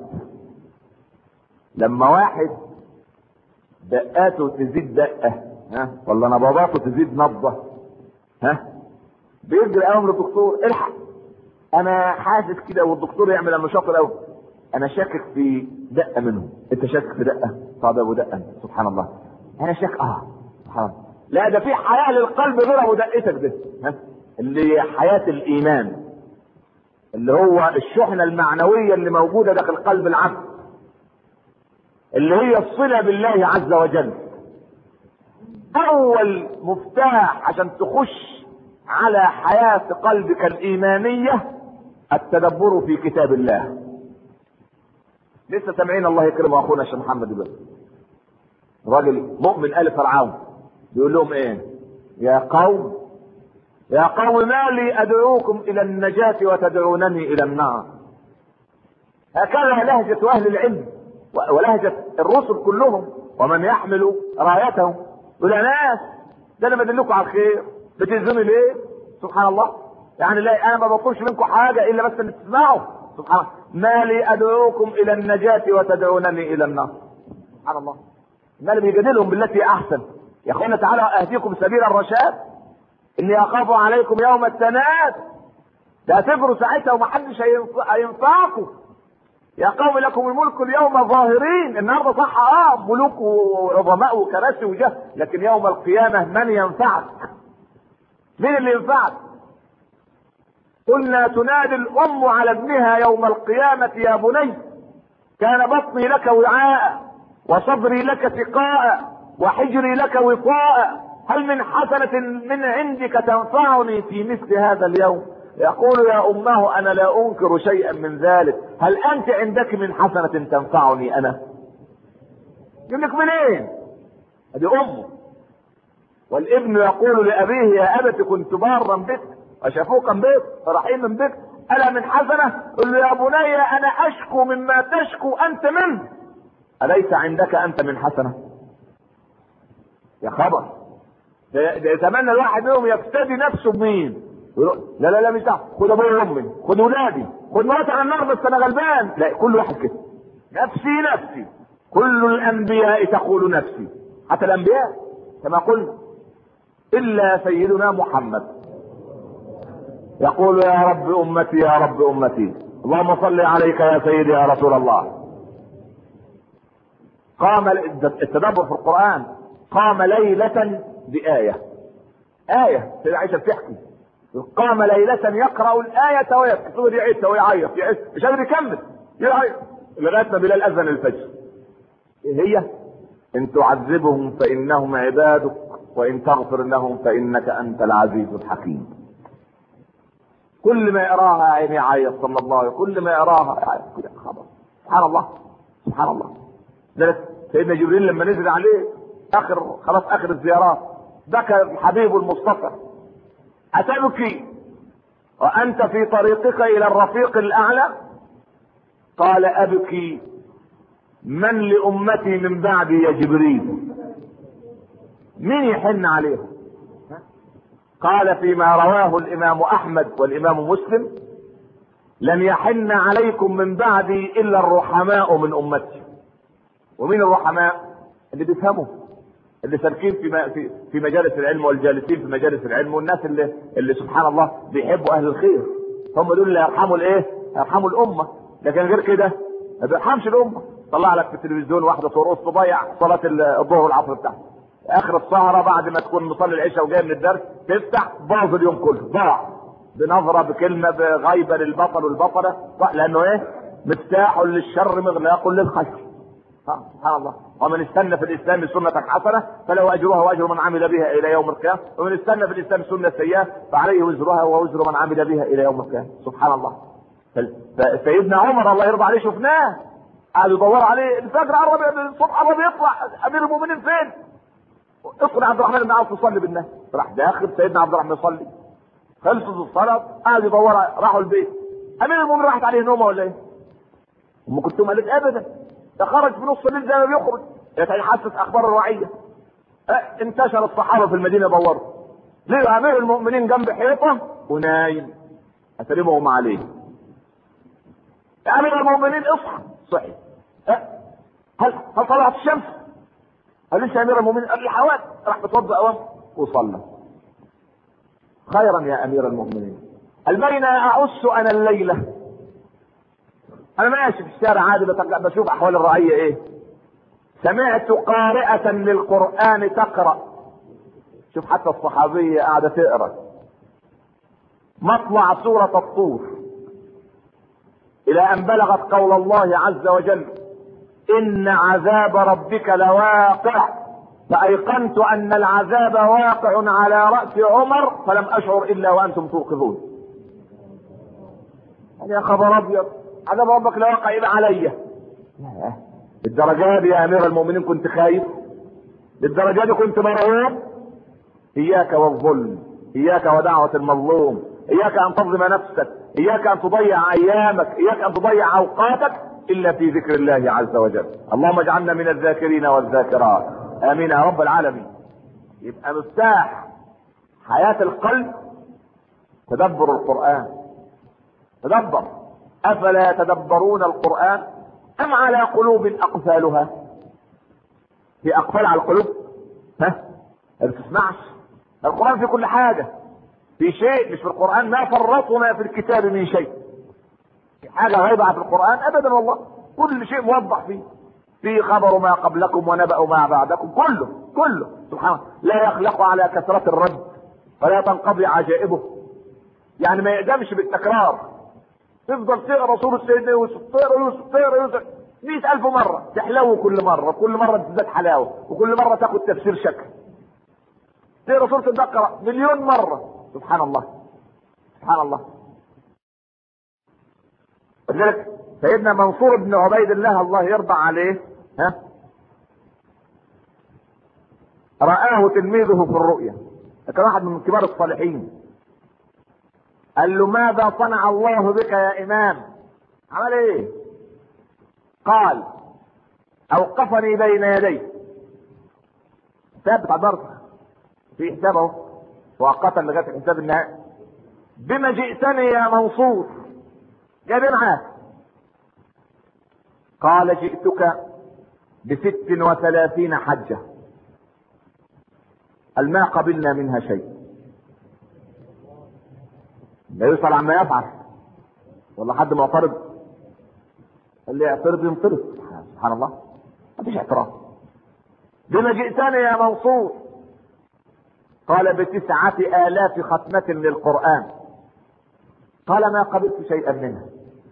لما واحد دقاته تزيد دقة ها ولا نبضاته تزيد نبضة ها بيجري قوي للدكتور الحق انا حاسس كده والدكتور يعمل انه شاطر قوي انا شاكك في دقة منه انت شاكك في دقة طب ابو دقة سبحان الله انا شاك اه سبحان الله لا ده في حياة للقلب غير ابو دقتك ده ها اللي هي حياة الايمان اللي هو الشحنة المعنوية اللي موجودة داخل قلب العبد اللي هي الصلة بالله عز وجل أول مفتاح عشان تخش على حياة قلبك الإيمانية التدبر في كتاب الله لسه سامعين الله يكرم أخونا الشيخ محمد دلوقتي راجل مؤمن آل فرعون بيقول لهم إيه يا قوم يا قوم ما لي ادعوكم الى النجاة وتدعونني الى النار هكذا لهجة اهل العلم ولهجة الرسل كلهم ومن يحمل رايتهم يقول يا ناس ده انا بدلكم على الخير بتلزمي ليه؟ سبحان الله يعني لا انا ما بطلبش منكم حاجة الا بس ان تسمعوا سبحان الله ما لي ادعوكم الى النجاة وتدعونني الى النار سبحان الله ما اللي بيجادلهم بالتي احسن يا اخوانا تعالى اهديكم سبيل الرشاد اني اخاف عليكم يوم التناد ده هتجروا ساعتها ومحدش هينفعكم يا قوم لكم الملك اليوم ظاهرين النهارده صح اه ملوك وعظماء وكراسي وجه لكن يوم القيامه من ينفعك مين اللي ينفعك قلنا تنادي الام على ابنها يوم القيامه يا بني كان بطني لك وعاء وصدري لك سقاء وحجري لك وطاء هل من حسنة من عندك تنفعني في مثل هذا اليوم يقول يا أمه أنا لا أنكر شيئا من ذلك هل أنت عندك من حسنة تنفعني أنا يقول لك منين هذه أمه والابن يقول لأبيه يا أبت كنت بارا بك وشفوقا بك رحيما بك ألا من حسنة قل له يا بني أنا أشكو مما تشكو أنت منه أليس عندك أنت من حسنة يا خبر ده ده يتمنى الواحد منهم يفتدي نفسه بمين؟ لا لا لا مش ده خد ابويا وامي خد ولادي خد مراتي على النار بس انا غلبان لا كل واحد كده نفسي نفسي كل الانبياء تقول نفسي حتى الانبياء كما قلنا الا سيدنا محمد يقول يا رب امتي يا رب امتي اللهم صل عليك يا سيدي يا رسول الله قام التدبر في القران قام ليله بآية آية سيدة عائشة بتحكي قام ليلة يقرأ الآية ويبكي صور يعيدها ويعيط يعيط مش قادر يكمل يعيط لغاية ما بلال أذن الفجر إيه هي؟ إن تعذبهم فإنهم عبادك وإن تغفر لهم فإنك أنت العزيز الحكيم كل ما يراها عيني يعيط صلى الله عليه كل ما يراها يعيط كده خبر سبحان الله سبحان الله ذلك سيدنا جبريل لما نزل عليه اخر خلاص اخر الزيارات بكى الحبيب المصطفى أتبكي وأنت في طريقك إلى الرفيق الأعلى قال أبكي من لأمتي من بعدي يا جبريل مين يحن عليهم قال فيما رواه الامام احمد والامام مسلم لن يحن عليكم من بعدي الا الرحماء من امتي ومين الرحماء اللي بيفهموا اللي سالكين في في في مجالس العلم والجالسين في مجالس العلم والناس اللي اللي سبحان الله بيحبوا اهل الخير هم دول اللي يرحموا الايه؟ يرحموا الامه لكن غير كده ما بيرحمش الامه طلع لك في التلفزيون واحده ترقص تضيع صلاه الظهر والعصر بتاعها اخر السهره بعد ما تكون مصلي العشاء وجاي من الدرس تفتح باظ اليوم كله ضاع بنظره بكلمه بغيبه للبطل والبطله لانه ايه؟ مفتاح للشر مغلاق للخير سبحان الله ومن استنى في الاسلام سنة حسنة فله اجرها واجر من عمل بها الى يوم القيامة ومن استنى في الاسلام سنة سيئة فعليه وزرها ووزر من عمل بها الى يوم القيامة سبحان الله فسيدنا عمر الله يرضى عليه شفناه قعدوا يدوروا عليه الفجر قرب الصبح قرب يطلع امير المؤمنين فين؟ ادخل عبد الرحمن بن عوف يصلي بالناس راح داخل سيدنا عبد الرحمن يصلي خلصت الصلاة قعدوا يدوروا راحوا البيت امير المؤمنين راحت عليه نومه ولا ايه؟ ام كلثوم قالت ابدا ده خرج في نص الليل زي ما بيخرج يتحسس اخبار الرعيه اه انتشر الصحابه في المدينه دوروا ليه امير المؤمنين جنب حيطه ونايم اترمهم عليه يا امير المؤمنين اصحى صحي اه هل هل طلعت الشمس؟ قال لسه امير المؤمنين قال لي حوادث راح بتوضا اوام وصلى خيرا يا امير المؤمنين قال بين اعس انا الليله انا ماشي في الشارع عادي بشوف احوال الرعيه ايه سمعت قارئة للقرآن تقرأ شوف حتى الصحابية قاعدة تقرأ مطلع سورة الطور إلى أن بلغت قول الله عز وجل إن عذاب ربك لواقع فأيقنت أن العذاب واقع على رأس عمر فلم أشعر إلا وأنتم توقظون يا خبر أبيض عذاب ربك لواقع يبقى عليا للدرجة دي يا امير المؤمنين كنت خايف للدرجة دي كنت مرعوب اياك والظلم اياك ودعوة المظلوم اياك ان تظلم نفسك اياك ان تضيع ايامك اياك ان تضيع اوقاتك الا في ذكر الله عز وجل اللهم اجعلنا من الذاكرين والذاكرات امين يا رب العالمين يبقى مفتاح حياة القلب تدبر القرآن تدبر افلا يتدبرون القرآن ام على قلوب اقفالها في اقفال على القلوب ها ما بتسمعش القرآن في كل حاجة في شيء مش في القرآن ما فرطنا في الكتاب من شيء في حاجة غايبة في القرآن ابدا والله كل شيء موضح فيه في خبر ما قبلكم ونبأ ما بعدكم كله كله سبحان الله لا يخلق على كثرة الرد ولا تنقضي عجائبه يعني ما يقدمش بالتكرار تفضل تقرا سورة سيدنا يوسف تقرا يوسف تقرا يوسف مئة ألف مرة تحلو كل مرة كل مرة تزداد حلاوة وكل مرة تاخد تفسير شكل تقرا سورة البقرة مليون مرة سبحان الله سبحان الله لذلك سيدنا منصور بن عبيد الله الله يرضى عليه ها رآه تلميذه في الرؤيا كان واحد من كبار الصالحين قال له ماذا صنع الله بك يا امام عمل ايه قال اوقفني بين يديه ثابت على درس في حسابه مؤقتا لغايه الحساب النهائي بما جئتني يا منصور جايب معاك قال جئتك بست وثلاثين حجة قال ما قبلنا منها شيء لا يسأل عما يفعل ولا حد معترض اللي يعترض ينطرد سبحان الله ما فيش اعتراض بما جئتني يا منصور قال بتسعة آلاف ختمة للقرآن قال ما قبلت شيئا منها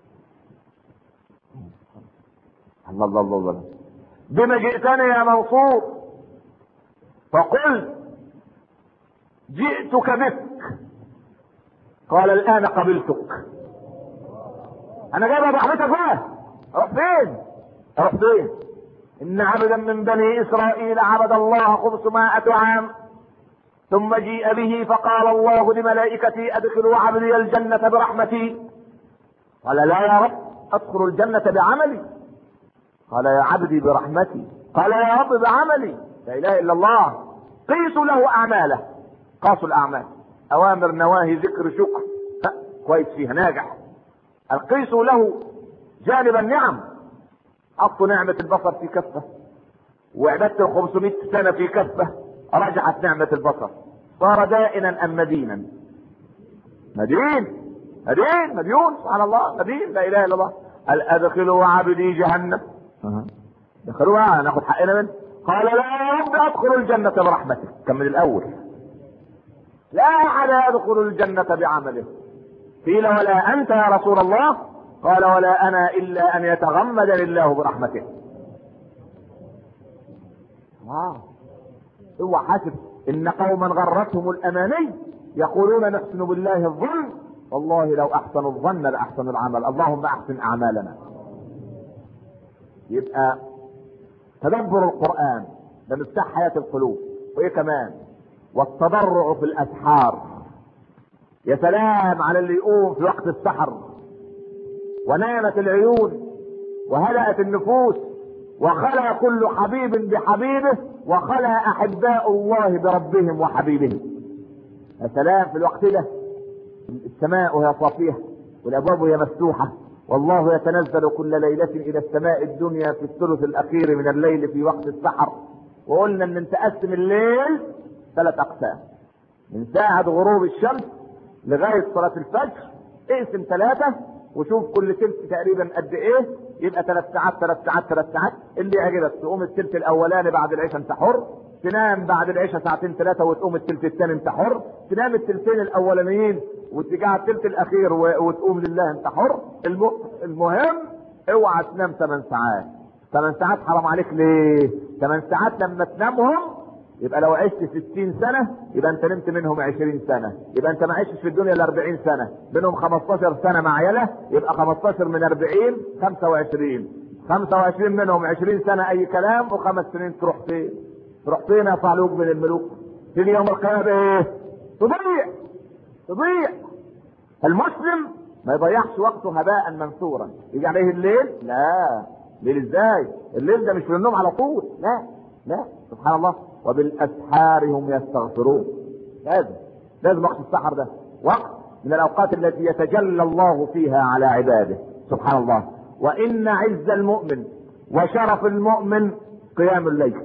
الله الله الله الله بما جئتني يا منصور فقلت جئتك بك قال الآن قبلتك أنا جايب رحمتك بقى أروح فين؟ أروح فين؟ إن عبدا من بني إسرائيل عبد الله خمسمائة عام ثم جيء به فقال الله لملائكتي ادخلوا عبدي الجنة برحمتي قال لا يا رب ادخل الجنة بعملي قال يا عبدي برحمتي قال يا رب بعملي لا اله الا الله قيسوا له اعماله قاسوا الاعمال اوامر نواهي ذكر شكر ها، كويس فيها ناجح القيسوا له جانب النعم حطوا نعمة البصر في كفة وعبادة ال 500 سنة في كفة رجعت نعمة البصر صار دائنا ام مدينا مدين مدين مديون سبحان الله مدين لا اله الا الله قال ادخلوا عبدي جهنم دخلوها ناخد حقنا منه قال لا يا رب ادخل الجنة برحمتك كان من الاول لا احد يدخل الجنة بعمله قيل ولا انت يا رسول الله قال ولا انا الا ان يتغمدني الله برحمته واو اوعى حاسب ان قوما غرتهم الاماني يقولون نحسن بالله الظن والله لو احسنوا الظن لاحسنوا العمل اللهم احسن اعمالنا يبقى تدبر القرآن ده مفتاح حياة القلوب وايه كمان والتضرع في الاسحار يا سلام على اللي يقوم في وقت السحر ونامت العيون وهدأت النفوس وخلى كل حبيب بحبيبه وخلى احباء الله بربهم وحبيبهم يا سلام في الوقت ده السماء وهي صافية والابواب وهي مفتوحة والله يتنزل كل ليلة الى السماء الدنيا في الثلث الاخير من الليل في وقت السحر وقلنا ان نتقسم الليل ثلاث اقسام من ساعة غروب الشمس لغاية صلاة الفجر اقسم ثلاثة وشوف كل تلت تقريبا قد ايه يبقى ثلاث ساعات ثلاث ساعات ثلاث ساعات اللي يعجبك تقوم التلت الاولاني بعد العشاء انت حر تنام بعد العشاء ساعتين ثلاثة وتقوم التلت الثاني انت حر تنام التلتين الاولانيين وتيجي على التلت الاخير و- وتقوم لله انت حر الم... المهم اوعى تنام 8 ساعات 8 ساعات حرام عليك ليه 8 ساعات لما تنامهم يبقى لو عشت 60 سنة يبقى انت نمت منهم 20 سنة يبقى انت ما عشتش في الدنيا الا 40 سنة منهم 15 سنة مع عيالة يبقى 15 من 40 25 25 منهم 20 سنة اي كلام وخمس سنين تروح فين تروح فين يا صعلوك من الملوك تيجي يوم القيامة ايه تضيع تضيع المسلم ما يضيعش وقته هباء منثورا يجي عليه الليل لا ليل ازاي الليل ده مش في النوم على طول لا لا سبحان الله وبالاسحار هم يستغفرون لازم لازم وقت السحر ده وقت من الاوقات التي يتجلى الله فيها على عباده سبحان الله وان عز المؤمن وشرف المؤمن قيام الليل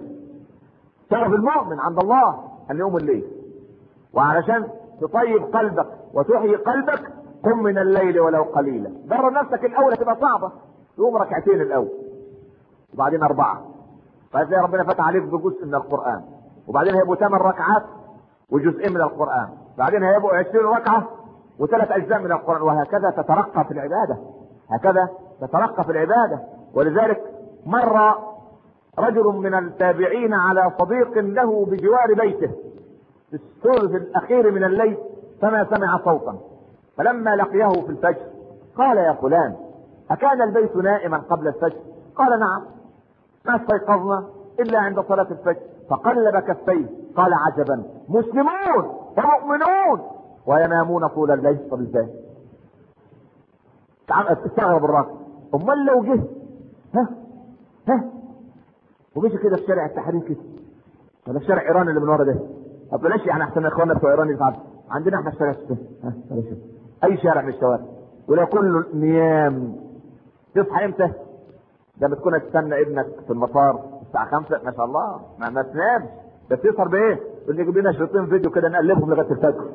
شرف المؤمن عند الله ان يقوم الليل وعلشان تطيب قلبك وتحيي قلبك قم من الليل ولو قليلا درب نفسك الاول هتبقى صعبه تقوم ركعتين الاول وبعدين اربعه فهتلاقي ربنا فتح عليك بجزء من القران وبعدين هيبقوا ثمان ركعات وجزئين من القران بعدين هيبقوا 20 ركعه وثلاث اجزاء من القران وهكذا تترقى في العباده هكذا تترقى في العباده ولذلك مر رجل من التابعين على صديق له بجوار بيته في الثلث الاخير من الليل فما سمع صوتا فلما لقيه في الفجر قال يا فلان اكان البيت نائما قبل الفجر قال نعم ما استيقظنا الا عند صلاة الفجر فقلب كفيه قال عجبا مسلمون ومؤمنون وينامون طول الليل طب ازاي؟ تعال استغرب الراجل امال لو جه ها ها ومشي كده في شارع التحرير كده ولا في شارع ايران اللي من ورا ده طب بلاش يعني احسن اخواننا بتوع ايران يتعب عندنا احنا في شارع السفن ها بلاش اي شارع من الشوارع ولو كله نيام تصحى امتى؟ ده بتكون تستنى ابنك في المطار الساعة 5 ما شاء الله ما, ما تنامش ده بتسهر بايه؟ يقول لي جيب لنا شريطين فيديو كده نقلبهم لغاية الفجر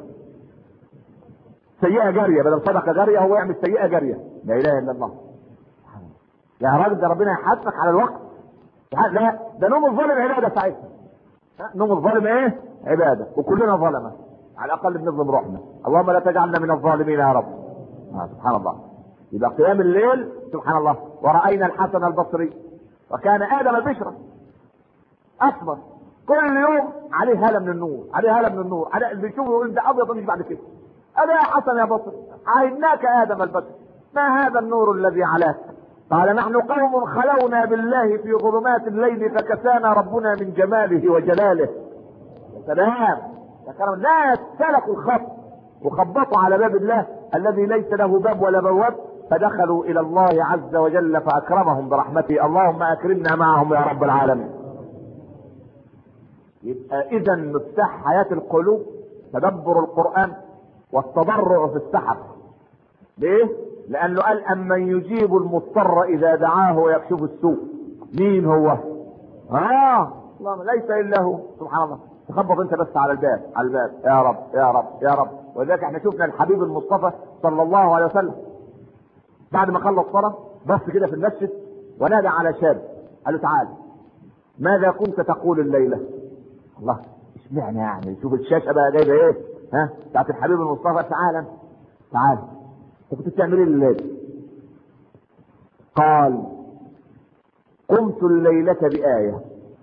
سيئة جارية بدل صدقة جارية هو يعمل سيئة جارية لا إله إلا الله يا راجل ده ربنا يحاسبك على الوقت لا ده نوم الظالم عبادة ساعتها ها؟ نوم الظالم ايه؟ عبادة وكلنا ظلمة على الأقل بنظلم روحنا اللهم لا تجعلنا من الظالمين يا رب آه سبحان الله يبقى قيام الليل سبحان الله ورأينا الحسن البصري وكان آدم البشرة أصفر كل يوم عليه هالة من النور عليه هالة من النور على اللي يشوفه يقول ده أبيض مش بعد كده ألا يا حسن يا بصري عهدناك آدم البشر ما هذا النور الذي علاك قال نحن قوم خلونا بالله في ظلمات الليل فكسانا ربنا من جماله وجلاله يا سلام يا كرم ناس سلكوا الخط وخبطوا على باب الله الذي ليس له باب ولا بواب فدخلوا الى الله عز وجل فاكرمهم برحمته اللهم اكرمنا معهم يا رب العالمين يبقى اذا مفتاح حياة القلوب تدبر القرآن والتضرع في السحر ليه؟ لأنه قال أمن يجيب المضطر إذا دعاه ويكشف السوء مين هو؟ آه الله ليس إلا هو سبحان الله تخبط أنت بس على الباب على الباب يا رب يا رب يا رب ولذلك احنا شفنا الحبيب المصطفى صلى الله عليه وسلم بعد ما خلص صلاة بص كده في المسجد ونادى على شاب قال له تعال ماذا كنت تقول الليلة؟ الله اشمعنى يعني شوف الشاشة بقى جايبة ايه؟ ها؟ بتاعت الحبيب المصطفى تعال تعال انت كنت بتعمل ايه الليلة؟ قال قمت الليلة بآية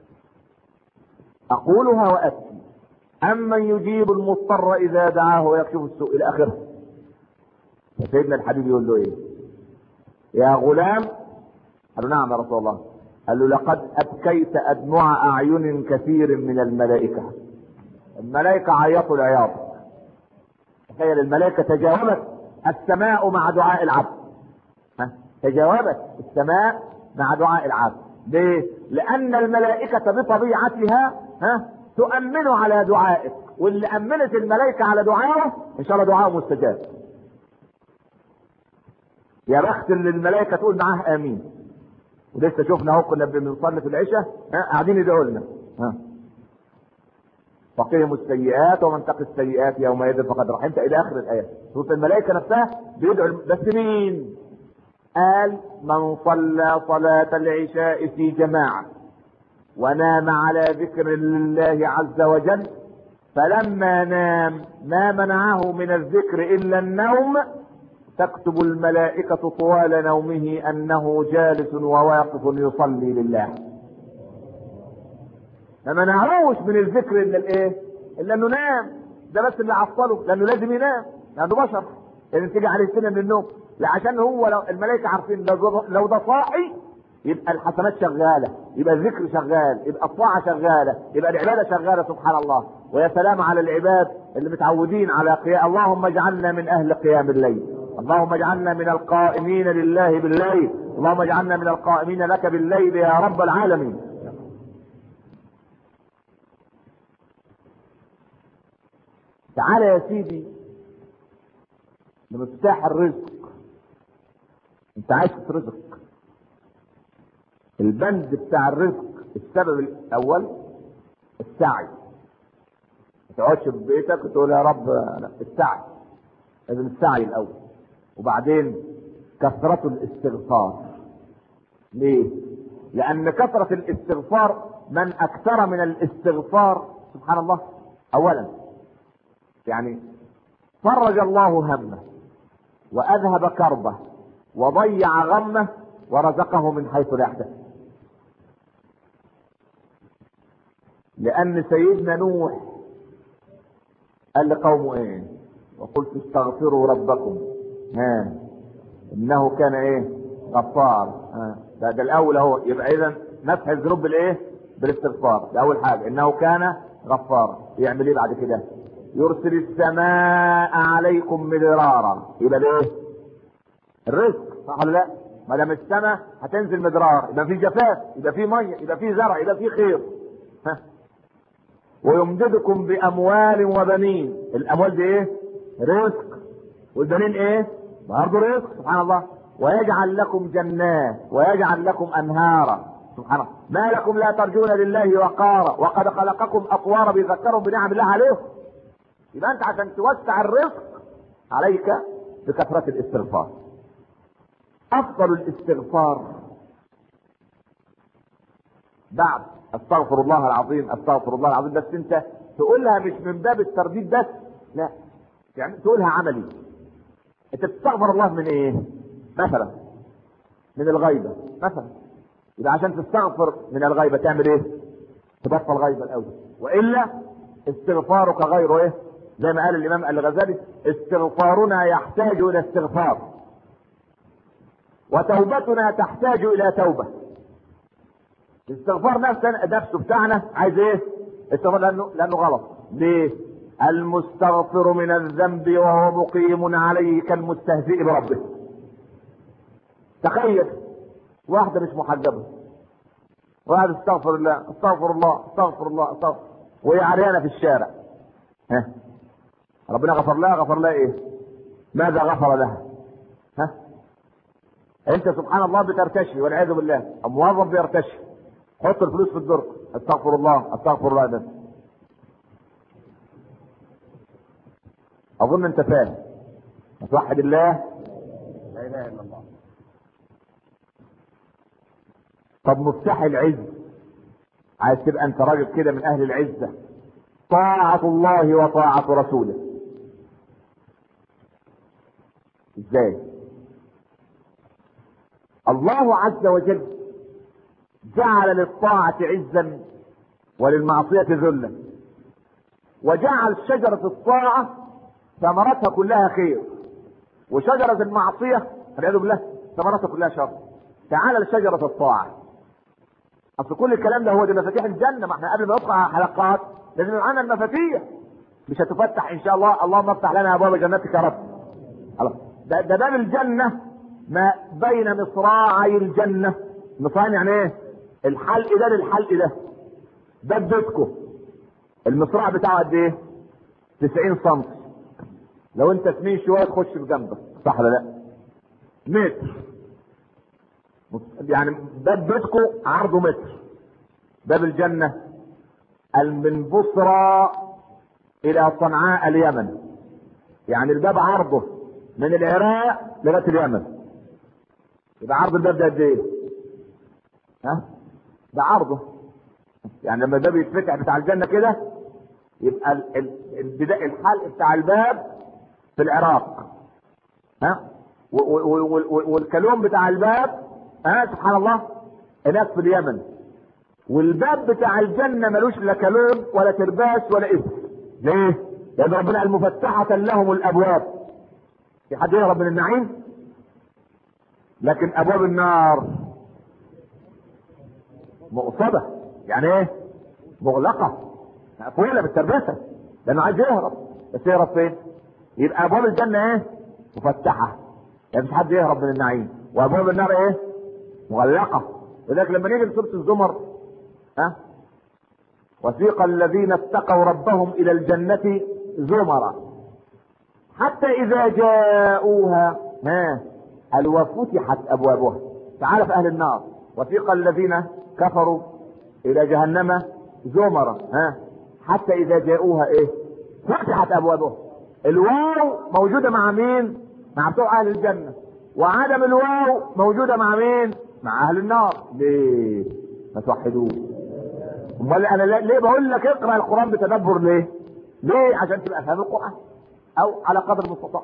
أقولها وأبكي أمن يجيب المضطر إذا دعاه ويكشف السوء إلى آخره فسيدنا الحبيب يقول له إيه؟ يا غلام قال له نعم يا رسول الله قال له لقد أبكيت أدمع أعين كثير من الملائكة الملائكة عيطوا العياط تخيل الملائكة تجاوبت السماء مع دعاء العبد ها؟ تجاوبت السماء مع دعاء العبد ليه؟ لأن الملائكة بطبيعتها ها تؤمن على دعائك واللي أمنت الملائكة على دعائه إن شاء الله دعائه مستجاب يا بخت اللي الملائكة تقول معاه آمين ولسه شفنا اهو كنا بنصلي في العشاء ها قاعدين يدعوا لنا ها فقهم السيئات ومن تقي السيئات يومئذ فقد رحمت الى اخر الايه سوره الملائكه نفسها بيدعو بس مين قال من صلى صلاة العشاء في جماعة ونام على ذكر الله عز وجل فلما نام ما منعه من الذكر إلا النوم تكتب الملائكة طوال نومه أنه جالس وواقف يصلي لله ما منعوش من الذكر إلا الإيه؟ إلا إنه نام ده بس اللي عطله لأنه لازم ينام لأنه بشر لازم تيجي عليه سنة من النوم لا عشان هو لو الملائكة عارفين لو لو ده صاحي يبقى الحسنات شغالة يبقى الذكر شغال يبقى الطاعة شغالة يبقى العبادة شغالة سبحان الله ويا سلام على العباد اللي متعودين على قيام اللهم اجعلنا من أهل قيام الليل اللهم اجعلنا من القائمين لله بالليل اللهم اجعلنا من القائمين لك بالليل يا رب العالمين تعال يا سيدي لمفتاح الرزق انت عايش في رزق البند بتاع الرزق السبب الاول السعي ما تقعدش في بيتك وتقول يا رب أنا السعي لازم السعي الاول وبعدين كثرة الاستغفار ليه؟ لأن كثرة الاستغفار من أكثر من الاستغفار سبحان الله أولا يعني فرج الله همه وأذهب كربه وضيع غمه ورزقه من حيث لا يحتسب لأن سيدنا نوح قال لقومه ايه؟ وقلت استغفروا ربكم ها انه كان ايه؟ غفار ها ده, ده الاول اهو يبقى اذا مسح الذنوب بالايه؟ بالاستغفار ده اول حاجه انه كان غفارا يعمل ايه بعد كده؟ يرسل السماء عليكم مدرارا يبقى ده ايه؟ الرزق صح ولا لا؟ ما دام السماء هتنزل مدرار يبقى في جفاف يبقى في ميه يبقى في زرع يبقى في خير ها ويمددكم باموال وبنين الاموال دي ايه رزق والبنين ايه برضه رزق سبحان الله ويجعل لكم جنات ويجعل لكم انهارا سبحان الله ما لكم لا ترجون لله وقارا وقد خلقكم اطوارا بيذكرهم بنعم الله عليكم يبقى انت عشان توسع الرزق عليك بكثرة الاستغفار افضل الاستغفار بعد استغفر الله العظيم استغفر الله العظيم بس انت تقولها مش من باب الترديد بس لا يعني تقولها عملي انت بتستغفر الله من ايه مثلا من الغيبة مثلا يبقى عشان تستغفر من الغيبة تعمل ايه تبطل غيبة الاول والا استغفارك غير ايه زي ما قال الامام الغزالي استغفارنا يحتاج الى استغفار وتوبتنا تحتاج الى توبه الاستغفار نفسه نفسه بتاعنا عايز ايه؟ استغفار لانه لانه غلط. ليه؟ المستغفر من الذنب وهو مقيم عليه كالمستهزئ بربه. تخيل واحدة مش محجبة. واحد استغفر الله استغفر الله استغفر الله استغفر وهي عريانه في الشارع ها ربنا غفر لها غفر لها ايه ماذا غفر لها ها انت سبحان الله بترتشي والعياذ بالله الموظف بيرتشي حط الفلوس في الدرج استغفر الله استغفر الله بس اظن انت فاهم توحد الله لا اله الا الله طب مفتاح العز عايز تبقى انت راجل كده من اهل العزه طاعه الله وطاعه رسوله ازاي الله عز وجل جعل للطاعة عزا وللمعصية ذلا وجعل شجرة الطاعة ثمرتها كلها خير وشجرة المعصية والعياذ بالله ثمرتها كلها شر تعال لشجرة الطاعة اصل كل الكلام ده هو دي مفاتيح الجنة ما احنا قبل ما ندخل على الحلقات لازم يبقى معانا المفاتيح مش هتفتح ان شاء الله اللهم افتح لنا ابواب جنتك يا رب خلاص ده, ده باب الجنة ما بين مصراعي الجنة مصراعي يعني ايه الحلق ده للحلق ده باب بيتكم المصراع بتاعه قد ايه 90 سم لو انت سمين شويه تخش في جنبك صح ولا لا متر يعني باب بيتكم عرضه متر باب الجنة من بصرى الى صنعاء اليمن يعني الباب عرضه من العراق لغايه اليمن يبقى عرض الباب ده قد ايه؟ ها؟ ده عرضه يعني لما الباب يتفتح بتاع الجنه كده يبقى البداء الحلق بتاع الباب في العراق ها؟ والكلوم بتاع الباب ها سبحان الله هناك في اليمن والباب بتاع الجنة ملوش لا كلوم ولا ترباس ولا اسم ليه؟ لأن ربنا قال مفتحة لهم الأبواب في حد يهرب من النعيم لكن ابواب النار مؤصده يعني ايه مغلقه مقفوله بالتربسه لانه عايز يهرب بس يهرب فين يبقى ابواب الجنه ايه مفتحه يعني مش حد يهرب من النعيم وابواب النار ايه مغلقه ولذلك لما نيجي لسوره الزمر ها وسيق الذين اتقوا ربهم الى الجنه زمرا حتى اذا جاءوها ها قال وفتحت ابوابها تعال في اهل النار وثيق الذين كفروا الى جهنم زمرا ها حتى اذا جاءوها ايه فتحت ابوابها الواو موجوده مع مين مع بتوع اهل الجنه وعدم الواو موجوده مع مين مع اهل النار ليه ما توحدوه امال انا ليه بقول لك اقرا القران بتدبر ليه ليه عشان تبقى فاهم القران او على قدر المستطاع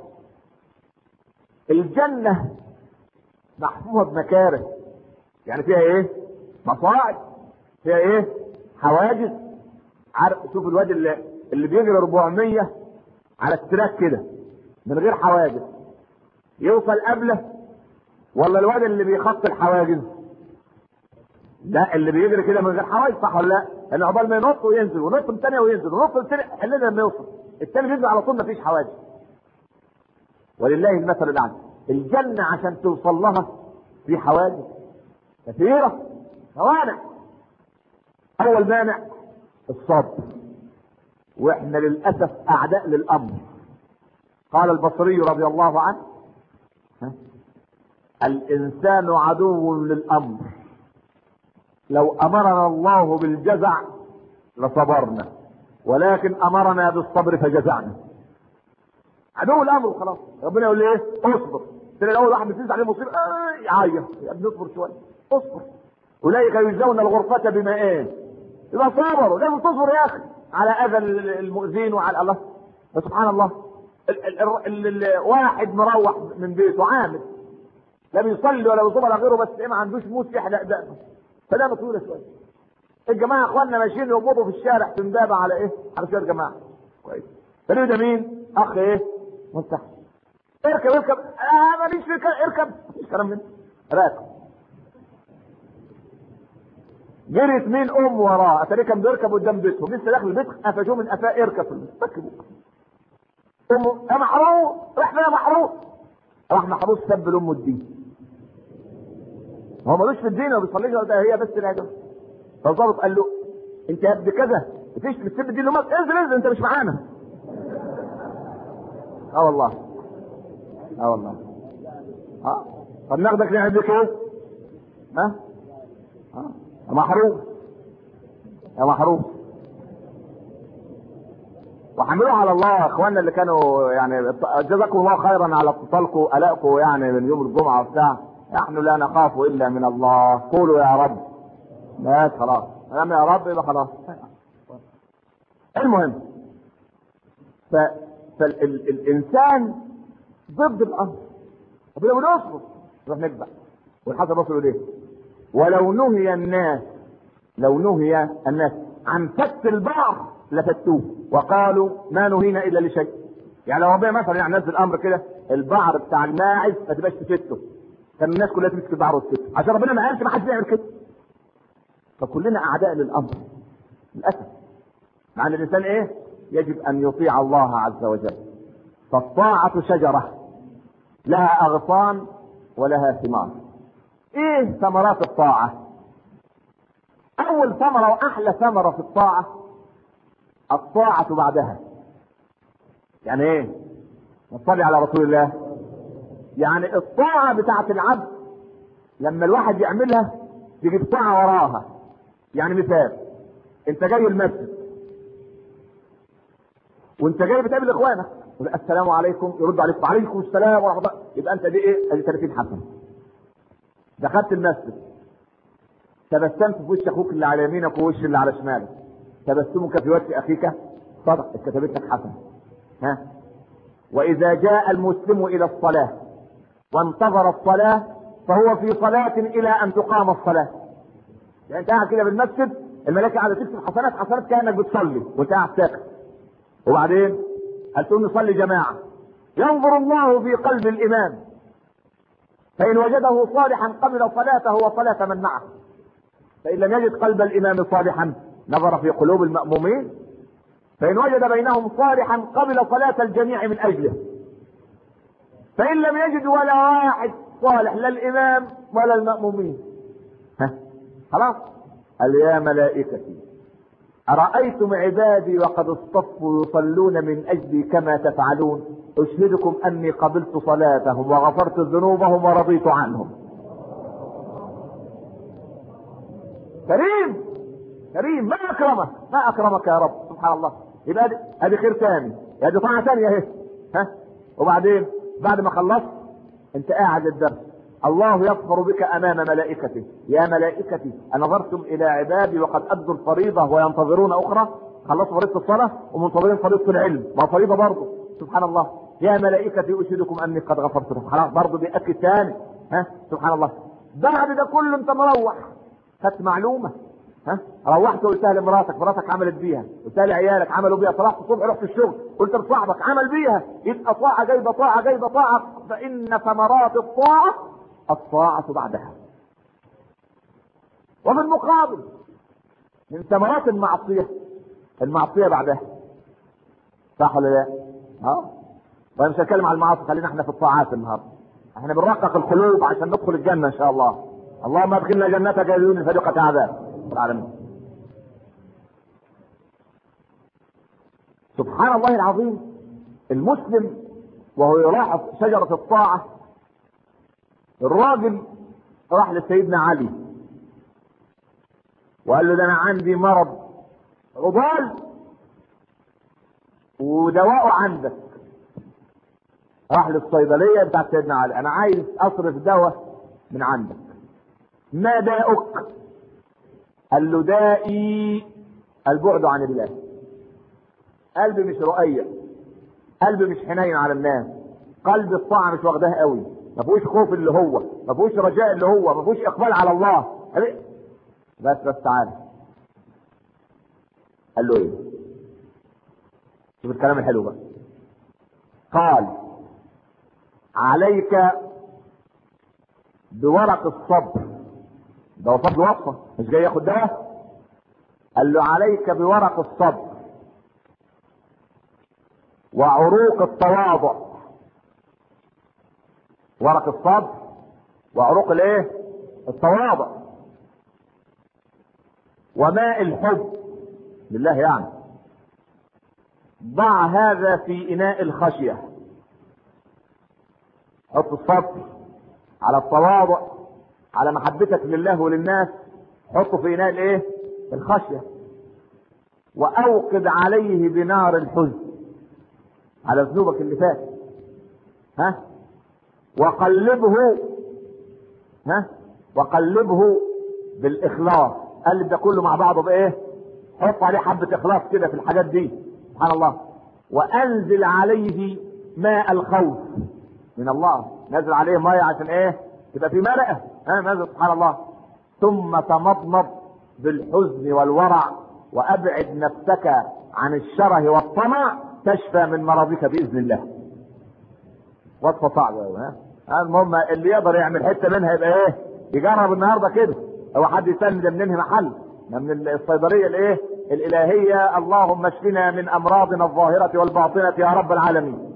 الجنة محفوظة بمكاره يعني فيها ايه مصاعد فيها ايه حواجز عارف شوف الواد اللي, اللي بيجري 400 على التراك كده من غير حواجز يوصل قبله ولا الواد اللي بيخط الحواجز لا اللي بيجري كده من غير حواجز صح ولا لا؟ لان عقبال ما ينط وينزل ونط من ثانيه وينزل ونط من ثانيه حلنا لما يوصل الثاني بينزل على طول مفيش حواجز ولله المثل الاعلى الجنة عشان توصل لها في حواجز كثيرة موانع أول مانع الصبر وإحنا للأسف أعداء للأمر قال البصري رضي الله عنه الإنسان عدو للأمر لو أمرنا الله بالجزع لصبرنا ولكن أمرنا بالصبر فجزعنا عدو الامر وخلاص ربنا يقول لي ايه اصبر تلاقي الاول واحد بتنزل عليه مصيبه آه يعيط يا ابني اصبر شويه اصبر اولئك يجزون الغرفه بما ايه يبقى صبروا لازم تصبر يا اخي على اذى المؤذين وعلى الله سبحان الله ال ال ال ال واحد مروح من بيته عامل لا بيصلي ولا بيصوم ولا غيره بس ايه ما عندوش موس يحلق دقنه فده طويله شويه الجماعه اخواننا ماشيين يقبضوا في الشارع في امبابه على ايه؟ على شويه جماعه كويس فليه ده مين؟ اخ ايه؟ مستحيل اركب اركب اه ماليش في اركب مفيش كلام من راكب جريت مين ام وراه اتاريه كان بيركب قدام بيتهم لسه داخل البيت قفشوه من قفاه اركب في البيت ركبوه امه يا محروس راح فين يا محروس راح محروس سب لامه الدين هو ملوش في الدين وما بيصليش ولا هي بس العجب فالظابط قال له انت يا ابن كذا بتشتم تسب الدين لامك انزل انزل انت مش معانا اه والله اه والله اه طب ناخدك نعمل بيك ايه؟ ها؟ اه يا محروم يا محروم وحملوها على الله يا اخواننا اللي كانوا يعني جزاكم الله خيرا على اتصالكم الائكم يعني من يوم الجمعه وبتاع نحن لا نخاف الا من الله قولوا يا رب بس خلاص لما يا رب يبقى خلاص المهم ف... فالانسان ضد الامر ربنا بيقول اصبر نروح نكبح والحسن البصري يقول ايه؟ ولو نهي الناس لو نهي الناس عن فت البعض لفتوه وقالوا ما نهينا الا لشيء يعني لو ربنا مثلا يعني نزل امر كده البعر بتاع الماعز ما تبقاش تفته كان الناس كلها تمسك البعر وتفته عشان ربنا ما قالش ما حدش يعمل كده فكلنا اعداء للامر للاسف مع ان الانسان ايه يجب ان يطيع الله عز وجل فالطاعه شجره لها اغصان ولها ثمار ايه ثمرات الطاعه اول ثمره واحلى ثمره في الطاعه الطاعه بعدها يعني ايه نصلي على رسول الله يعني الطاعه بتاعه العبد لما الواحد يعملها يجيب طاعه وراها يعني مثال انت جاي المسجد وانت جاي بتقابل اخوانك السلام عليكم يرد عليك وعليكم السلام ورحمه الله يبقى انت دي ايه؟ ادي 30 حسنه. دخلت المسجد تبسمت في وش اخوك اللي على يمينك ووش اللي على شمالك. تبسمك في وجه اخيك صدق اتكتبت لك حسنه. ها؟ واذا جاء المسلم الى الصلاه وانتظر الصلاه فهو في صلاه الى ان تقام الصلاه. يعني انت قاعد كده بالمسجد الملائكه قاعده تكتب حسنات حسنات كانك بتصلي وانت قاعد ساكت. وبعدين هل تقوم نصلي جماعة ينظر الله في قلب الإمام فإن وجده صالحا قبل صلاته وصلاة من معه فإن لم يجد قلب الإمام صالحا نظر في قلوب المأمومين فإن وجد بينهم صالحا قبل صلاة الجميع من أجله فإن لم يجد ولا واحد صالح لا الإمام ولا المأمومين ها خلاص قال يا ملائكتي أرأيتم عبادي وقد اصطفوا يصلون من أجلي كما تفعلون أشهدكم أني قبلت صلاتهم وغفرت ذنوبهم ورضيت عنهم كريم كريم ما أكرمك ما أكرمك يا رب سبحان الله يبقى هذه خير ثاني هذه طاعة ثانية اهي ها وبعدين بعد ما خلصت أنت قاعد الدرس الله يظفر بك امام ملائكته يا ملائكتي انظرتم الى عبادي وقد ادوا الفريضه وينتظرون اخرى خلصوا فريضه الصلاه ومنتظرين فريضه العلم ما فريضه برضه سبحان الله يا ملائكتي اشهدكم اني قد غفرت لكم خلاص برضه بيأكد ثاني ها سبحان الله بعد ده كله انت مروح خدت معلومه ها روحت وقلتها لمراتك مراتك عملت بيها قلتها لعيالك عملوا بيها طلعت الصبح رحت الشغل قلت لصاحبك عمل بيها يبقى طاعه جايبه طاعه جايبه طاعه فان ثمرات الطاعه الطاعة بعدها وفي المقابل من ثمرات المعصية المعصية بعدها صح ولا لا؟ اه طيب مش هنتكلم على المعاصي خلينا احنا في الطاعات النهارده احنا بنرقق القلوب عشان ندخل الجنة ان شاء الله اللهم ادخلنا جنتك يا دون فريقة عذاب العالمين سبحان الله العظيم المسلم وهو يلاحظ شجرة الطاعة الراجل راح لسيدنا علي وقال له ده انا عندي مرض غبال ودواءه عندك راح للصيدلية بتاعت سيدنا علي انا عايز اصرف دواء من عندك ما داؤك قال له دائي البعد عن الله قلبي مش رؤية قلبي مش حنين على الناس قلبي الطاعة مش واخداه قوي ما فيهوش خوف اللي هو ما فيهوش رجاء اللي هو ما فيهوش اقبال على الله بس بس تعالى قال له ايه شوف الكلام الحلو بقى قال عليك بورق الصبر ده وصف له وصفه مش جاي ياخد ده قال له عليك بورق الصبر وعروق التواضع ورق الصبر وعروق الايه التواضع وماء الحب لله يعني ضع هذا في اناء الخشيه حط الصبر على التواضع على محبتك لله وللناس حطه في اناء الايه الخشيه واوقد عليه بنار الحزن على ذنوبك اللي فات ها وقلبه ها وقلبه بالاخلاص قلب ده كله مع بعضه بايه حط عليه حبه اخلاص كده في الحاجات دي سبحان الله وانزل عليه ماء الخوف من الله نزل عليه ميه عشان ايه تبقى في مرقه ها نزل سبحان الله ثم تمضمض بالحزن والورع وابعد نفسك عن الشره والطمع تشفى من مرضك باذن الله وصفه صعبه أوي، ها المهم اللي يقدر يعمل حته منها يبقى ايه يجرب النهارده كده هو حد يسمي ده منين محل ده من الصيدليه الايه الالهيه اللهم اشفنا من امراضنا الظاهره والباطنه يا رب العالمين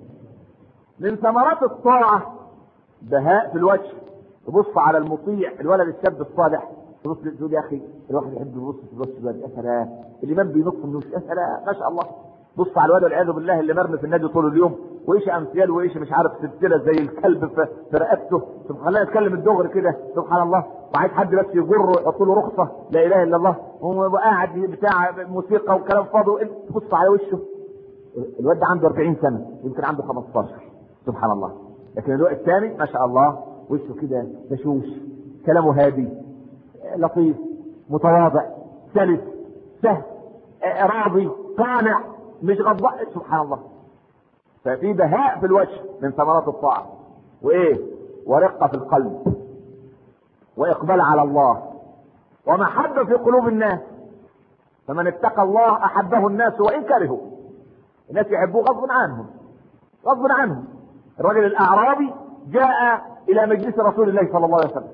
من ثمرات الطاعه بهاء في الوجه تبص على المطيع الولد الشاب الصالح تبص تقول يا اخي الواحد يحب يبص يبص يبص يا سلام الامام بينط من وش يا سلام ما شاء الله بص على الواد والعياذ بالله اللي مرمي في النادي طول اليوم وايش امثال وايش مش عارف سلسله زي الكلب في في رقبته سبحان الله يتكلم الدغري كده سبحان الله وعايز حد بس يجره ويحط له رخصه لا اله الا الله هو قاعد بتاع موسيقى وكلام فاضي تبص على وشه الواد ده عنده 40 سنه يمكن عنده 15 سبحان الله لكن الوقت الثاني ما شاء الله وشه كده بشوش كلامه هادي لطيف متواضع سلس سهل راضي قانع مش غضبان سبحان الله ففي بهاء في الوجه من ثمرات الطاعه وايه ورقه في القلب واقبال على الله ومحبه في قلوب الناس فمن اتقى الله احبه الناس وان كرهوا الناس يحبوه غصب عنهم غصب عنهم الرجل الاعرابي جاء الى مجلس رسول الله صلى الله عليه وسلم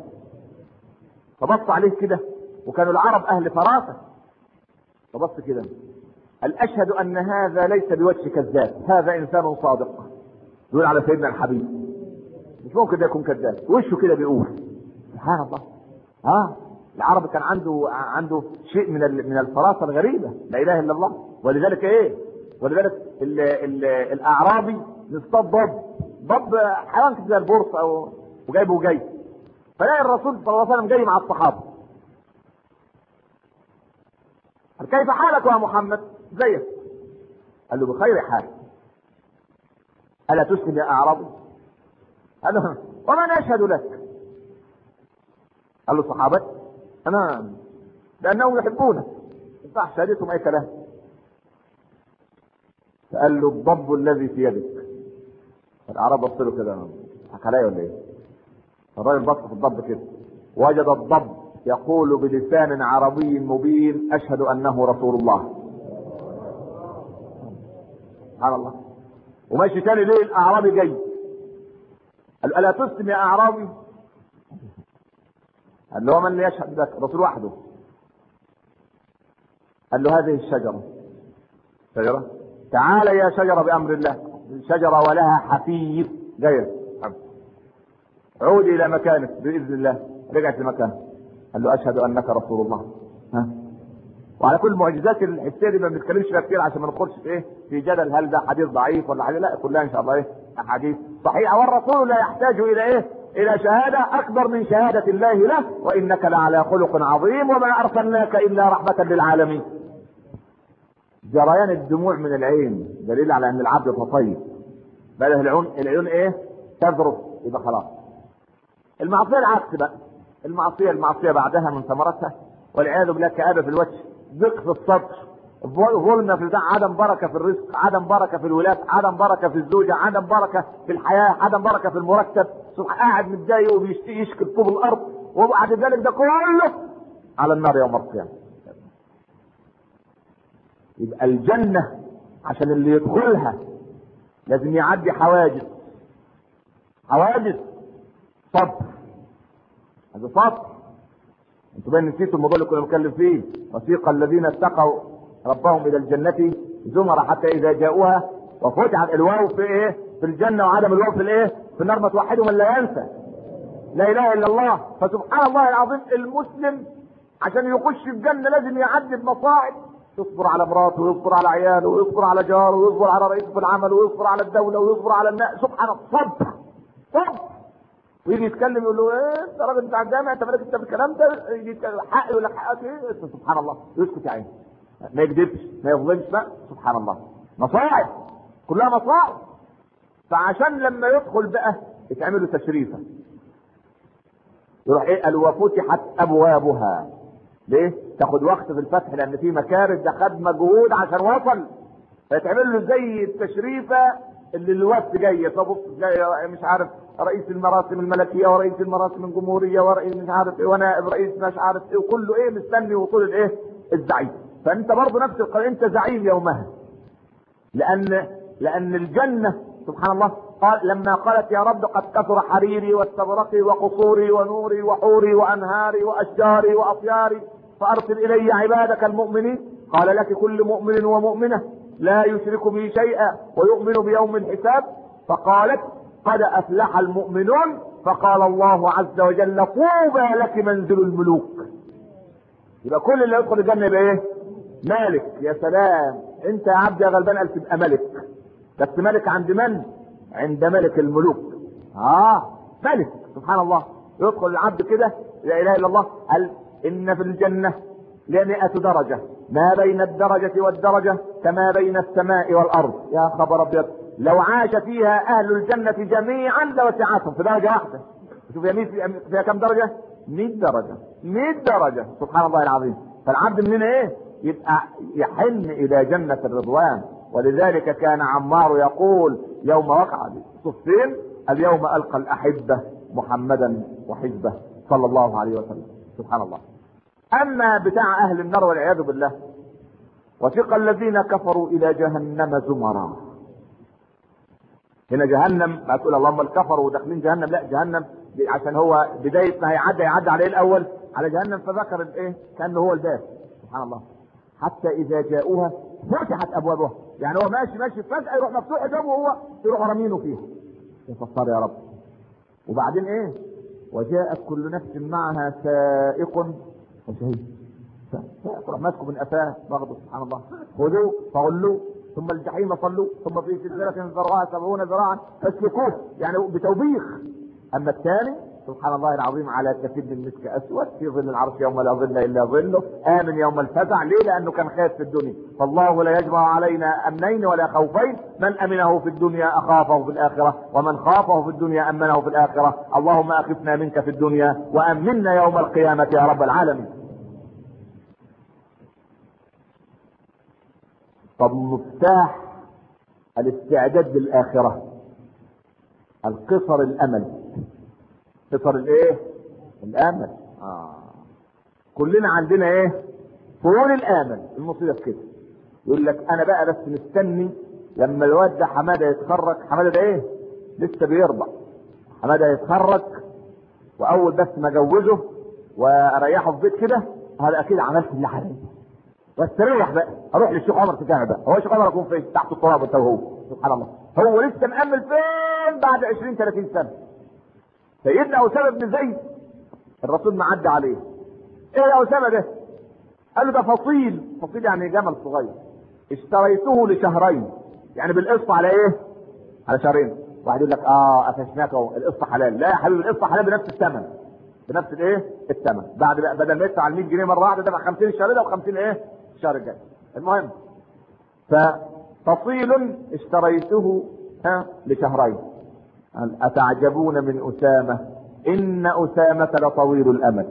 فبص عليه كده وكانوا العرب اهل فراسه فبص كده قال اشهد ان هذا ليس بوجه كذاب هذا انسان صادق يقول على سيدنا الحبيب مش ممكن ده يكون كذاب وشه كده بيقول سبحان الله اه العرب كان عنده عنده شيء من من الفراسه الغريبه لا اله الا الله ولذلك ايه ولذلك ال ال الاعرابي يصطاد ضب ضب حيوان كده زي البورصه او وجايبه وجاي فلاقي الرسول صلى الله عليه وسلم جاي مع الصحابه قال كيف حالك يا محمد زيك قال له بخير حال الا تسلم يا اعرابي قال له ومن اشهد لك قال له صحابتي انا لانهم يحبونك ينفع شهادتهم اي كلام فقال له الضب الذي في يدك الاعراب بص له كده حكى عليا ولا ايه الراجل بص في الضب كده وجد الضب يقول بلسان عربي مبين اشهد انه رسول الله سبحان الله وماشي تاني ليه الاعرابي جاي قال الا تسلم يا اعرابي قال له من يشهد لك رسول وحده قال له هذه الشجرة شجرة تعال يا شجرة بأمر الله شجرة ولها حفيظ جاية عودي إلى مكانك بإذن الله رجعت لمكانها قال له أشهد أنك رسول الله ها وعلى كل المعجزات الحسيه دي ما بنتكلمش فيها كتير عشان ما ندخلش في ايه في جدل هل ده حديث ضعيف ولا حاجه لا كلها ان شاء الله ايه احاديث صحيحه والرسول لا يحتاج الى ايه الى شهاده اكبر من شهاده الله له وانك لعلى خلق عظيم وما ارسلناك الا رحمه للعالمين جريان الدموع من العين دليل على ان العبد تطيب بل العيون العيون ايه تذرف يبقى خلاص المعصيه العكس بقى المعصيه المعصيه بعدها من ثمرتها والعياذ بالله كآبة في الوجه ضيق في الصدر ظلم في البتاع عدم بركه في الرزق عدم بركه في الولاد عدم بركه في الزوجه عدم بركه في الحياه عدم بركه في المرتب قاعد متضايق وبيشتي يشكي طوب الارض وبعد ذلك ده كله على النار يوم القيامه يبقى الجنه عشان اللي يدخلها لازم يعدي حواجز حواجز صبر هذا صبر انتوا باين نسيتوا الموضوع اللي كنا بنتكلم فيه وسيق الذين اتقوا ربهم الى الجنه زمر حتى اذا جاءوها وفتحت الواو في ايه؟ في الجنه وعدم الواو في الايه؟ في النار ما توحدوا من لا ينسى لا اله الا الله فسبحان الله العظيم المسلم عشان يخش الجنه لازم يعدي بمصاعب يصبر على مراته ويصبر على عياله ويصبر على جاره ويصبر على رئيسه في العمل ويصبر على الدوله ويصبر على الناس سبحان الله صبر صبر ويجي يتكلم يقول له ايه انت راجل بتاع الجامع انت مالك انت بالكلام ده يجي يتكلم حق يقول لك حقك ايه سبحان الله يسكت يا عيني ما يكذبش ما يظلمش بقى سبحان الله مصاعب كلها مصاعب فعشان لما يدخل بقى يتعمل له تشريفه يروح ايه قال وفتحت ابوابها ليه؟ تاخد وقت في الفتح لان في مكارث ده خد مجهود عشان وصل فيتعمل له زي التشريفه اللي الوفد جاي فبص جاي مش عارف رئيس المراسم الملكيه ورئيس المراسم الجمهوريه ورئيس مش عارف ايه ونائب رئيس مش عارف ايه وكله ايه مستني وصول الايه؟ الزعيم فانت برضه نفس القضيه انت زعيم يومها لان لان الجنه سبحان الله قال لما قالت يا رب قد كثر حريري واستبرقي وقصوري ونوري وحوري وانهاري واشجاري واطياري فارسل الي عبادك المؤمنين قال لك كل مؤمن ومؤمنه لا يشرك بي شيئا ويؤمن بيوم الحساب فقالت قد افلح المؤمنون فقال الله عز وجل طوبى لك منزل الملوك يبقى كل اللي يدخل الجنه يبقى ايه؟ مالك يا سلام انت يا عبد يا غلبان قال تبقى ملك بس ملك عند من؟ عند ملك الملوك اه ملك سبحان الله يدخل العبد كده لا اله الا الله قال ان في الجنه لمئة درجة ما بين الدرجة والدرجة كما بين السماء والأرض يا خبر أبيض لو عاش فيها أهل الجنة جميعا لوسعتهم في درجة واحدة شوف يا فيها, فيها كم درجة 100 درجة 100 درجة سبحان الله العظيم فالعبد مننا ايه يبقى يحن الى جنة الرضوان ولذلك كان عمار يقول يوم وقع صفين اليوم القى الاحبة محمدا وحزبه صلى الله عليه وسلم سبحان الله اما بتاع اهل النار والعياذ بالله وثق الذين كفروا الى جهنم زمرا هنا جهنم ما تقول اللهم الكفروا وداخلين جهنم لا جهنم عشان هو بدايه ما هيعدي هيعدي عليه الاول على جهنم فذكر الايه كانه هو الباب سبحان الله حتى اذا جاءوها فتحت ابوابها يعني هو ماشي ماشي فجاه يروح مفتوح الباب وهو يروح رامينه فيها يفسر يا رب وبعدين ايه وجاءت كل نفس معها سائق وشهيد سائق راح ماسكه من قفاه برضه سبحان الله خذوه فغلوه ثم الجحيم صلوا ثم في سلسلة ذرعها سبعون ذراعا فاسلكوه يعني بتوبيخ اما الثاني سبحان الله العظيم على كثير من مسك اسود في ظل العرش يوم لا ظل الا ظله امن يوم الفزع ليه لانه كان خايف في الدنيا فالله لا يجمع علينا امنين ولا خوفين من امنه في الدنيا اخافه في الاخره ومن خافه في الدنيا امنه في الاخره اللهم اخفنا منك في الدنيا وامنا يوم القيامه يا رب العالمين طب مفتاح الاستعداد للاخره القصر الامل قصر الايه الامل آه. كلنا عندنا ايه طول الامل المصيبه في كده يقول لك انا بقى بس مستني لما الواد ده حماده يتخرج حماده ده ايه لسه بيرضع حماده يتخرج واول بس ما اجوزه واريحه في بيت كده هذا اكيد عملت اللي عليا واستريح بقى اروح للشيخ عمر في الجامع بقى هو الشيخ عمر يكون فين تحت التراب انت وهو سبحان الله هو لسه مأمل فين بعد 20 30 سنه سيدنا اسامه بن زيد الرسول معدي عليه ايه يا اسامه ده قال له ده فصيل فصيل يعني جمل صغير اشتريته لشهرين يعني بالقسط على ايه على شهرين واحد يقول لك اه قفشناك اهو القسط حلال لا يا حبيبي القسط حلال بنفس الثمن بنفس الايه الثمن بعد بقى بدل ما يدفع ال 100 جنيه مره واحده دفع 50 الشهر ده و50 ايه الشهر الجاي المهم ففصيل اشتريته ها لشهرين أتعجبون من أسامة إن أسامة لطويل الأمل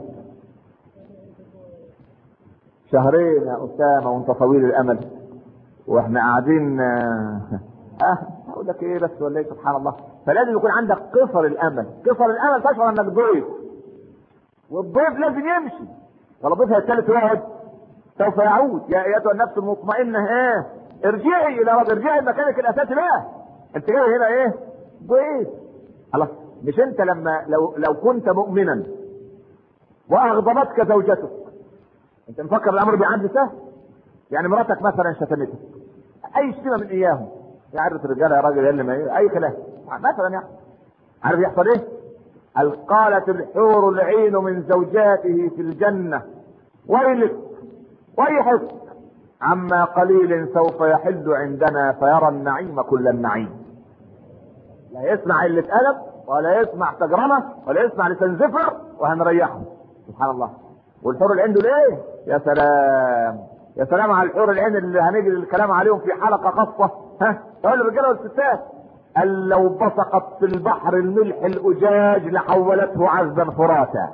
شهرين يا أسامة وأنت طويل الأمل وإحنا قاعدين أه أقول لك إيه بس ولا إيه سبحان الله فلازم يكون عندك قصر الأمل قصر الأمل تشعر إنك ضيف والضيف لازم يمشي ولا الضيف هيتكلم واحد سوف يعود يا ايتها النفس المطمئنه ايه ارجعي الى رب ارجعي مكانك الاساسي بقى انت جاي هنا ايه ضيف خلاص مش انت لما لو لو كنت مؤمنا واغضبتك زوجتك انت مفكر الامر بيعدي سهل يعني مراتك مثلا شتمتك اي شتيمه من اياهم يا عرة الرجاله يا راجل اللي ما إيه؟ اي كلام مثلا يعني عارف يحصل ايه؟ قال قالت الحور العين من زوجاته في الجنه ويلك ويحك عما قليل سوف يحل عندنا فيرى النعيم كل النعيم لا يسمع اللي اتقلب ولا يسمع تجرمه ولا يسمع لسان زفر وهنريحه سبحان الله والحور العين دول ايه يا سلام يا سلام على الحور العين اللي هنيجي الكلام عليهم في حلقه خاصه ها سواء الرجاله والستات قال لو بصقت في البحر الملح الاجاج لحولته عذبا فراتا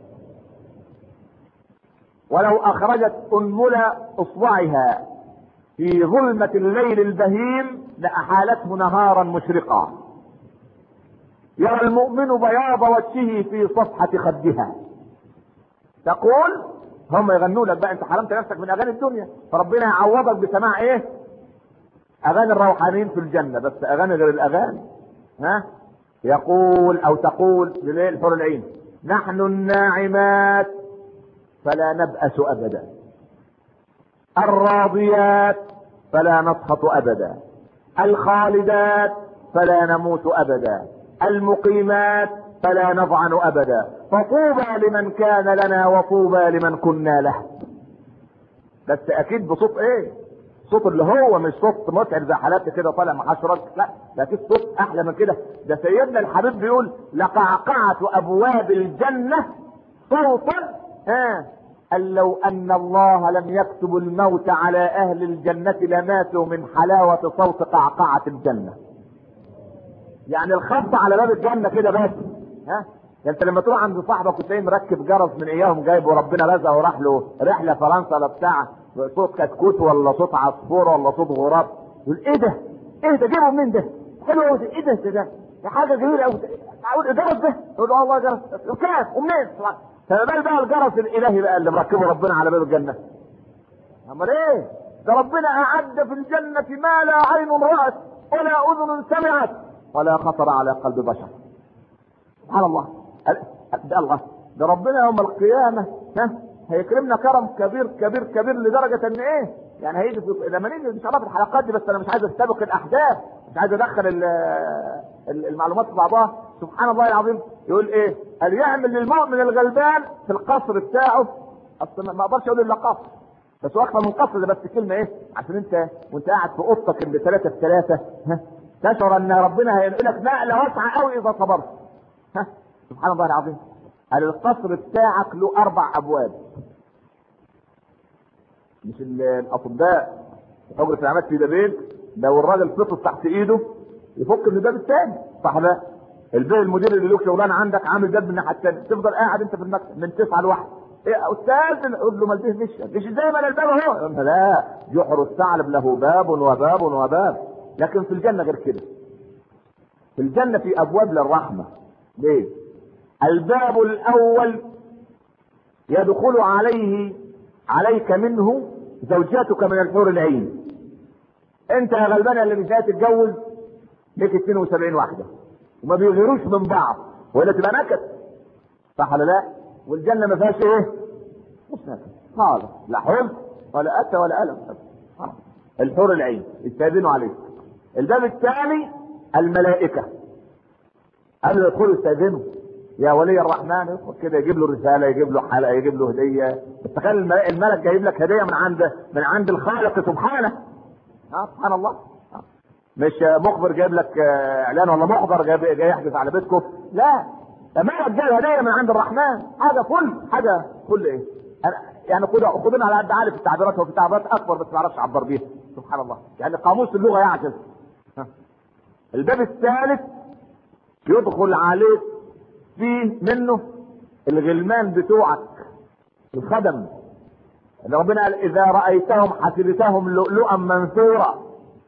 ولو اخرجت انملة اصبعها في ظلمة الليل البهيم لأحالته نهارا مشرقا يرى المؤمن بياض وجهه في صفحة خدها تقول هم يغنوا لك بقى انت حرمت نفسك من اغاني الدنيا فربنا يعوضك بسماع ايه اغاني الروحانيين في الجنة بس اغاني غير الاغاني ها يقول او تقول لليل حور العين نحن الناعمات فلا نبأس ابدا الراضيات فلا نسخط ابدا الخالدات فلا نموت ابدا المقيمات فلا نضعن ابدا فطوبى لمن كان لنا وطوبى لمن كنا له بس اكيد بصوت ايه صوت اللي هو مش صوت متعب زي حالاتي كده طالع مع حشرات لا ده اكيد صوت احلى من كده ده سيدنا الحبيب بيقول لقعقعة ابواب الجنة صوتا ها قال لو ان الله لم يكتب الموت على اهل الجنة لماتوا من حلاوة صوت قعقعة الجنة يعني الخط على باب الجنة كده بس ها انت لما تروح عند صاحبك وتلاقيه مركب جرس من اياهم جايبه وربنا رزقه وراح له رحله فرنسا ولا بتاع صوت كتكوت ولا صوت عصفور ولا صوت غراب يقول ايه ده؟ ايه ده جيبه منين ده؟ حلو قوي ايه ده ده؟ ده حاجه جميله قوي اقول الجرس ده؟ يقول له الله جرس كيف ومنين؟ فما بال بقى الجرس الالهي بقى اللي مركبه ربنا على باب الجنه امال ايه؟ ده ربنا اعد في الجنه ما لا عين رات ولا اذن سمعت ولا خطر على قلب بشر سبحان الله ده الله ده ربنا يوم القيامة ها هيكرمنا كرم كبير كبير كبير لدرجة ان ايه يعني هيجي في لما نيجي ان شاء الله في الحلقات دي بس انا مش عايز استبق الاحداث مش عايز ادخل ال ال المعلومات في بعضها سبحان الله العظيم يقول ايه قال يعمل للمؤمن الغلبان في القصر بتاعه اصل ما اقدرش اقول الا قصر بس هو اكثر من قصر ده بس كلمه ايه عشان انت وانت قاعد في اوضتك اللي ثلاثه في ثلاثه ها تشعر ان ربنا هينقلك نقله واسعه قوي اذا صبرت ها سبحان الله العظيم قال القصر بتاعك له اربع ابواب مش الاطباء حجرة العماد في بابين لو الراجل فطس تحت ايده يفك من الباب الثاني صح لا الباب المدير اللي له شغلانه عندك عامل باب من الناحيه الثانيه تفضل قاعد انت في المكتب من تسعه لواحد ايه يا استاذ قول له ما فيش مش مش زي ما انا الباب اهو لا جحر الثعلب له باب وباب وباب لكن في الجنه غير كده في الجنه في ابواب للرحمه ليه الباب الاول يدخل عليه عليك منه زوجاتك من الحور العين انت يا غلبان اللي مش تتجوز ليك 72 واحده وما بيغيروش من بعض ولا تبقى نكد صح ولا لا والجنه ما فيهاش ايه مش نكد خالص لا حب ولا اتى ولا الم الحور العين يستاذنوا عليك الباب الثاني الملائكه قبل ما يدخلوا يستاذنوا يا ولي الرحمن يدخل كده يجيب له رساله يجيب له حلقه يجيب له هديه بس تخيل الملك جايب لك هديه من عند من عند الخالق سبحانه اه سبحان الله آه. مش مخبر جايب لك اعلان ولا محضر جاي, جاي يحجز على بيتكم لا ده ملك جايب هديه من عند الرحمن حاجه فل حاجه فل ايه يعني خد خدنا على قد عالي في التعبيرات هو في تعبيرات اكبر بس ما اعرفش اعبر بيها سبحان الله يعني قاموس اللغه يعجز الباب الثالث يدخل عليك فيه منه الغلمان بتوعك الخدم اللي ربنا قال اذا رايتهم حسبتهم لؤلؤا منثورا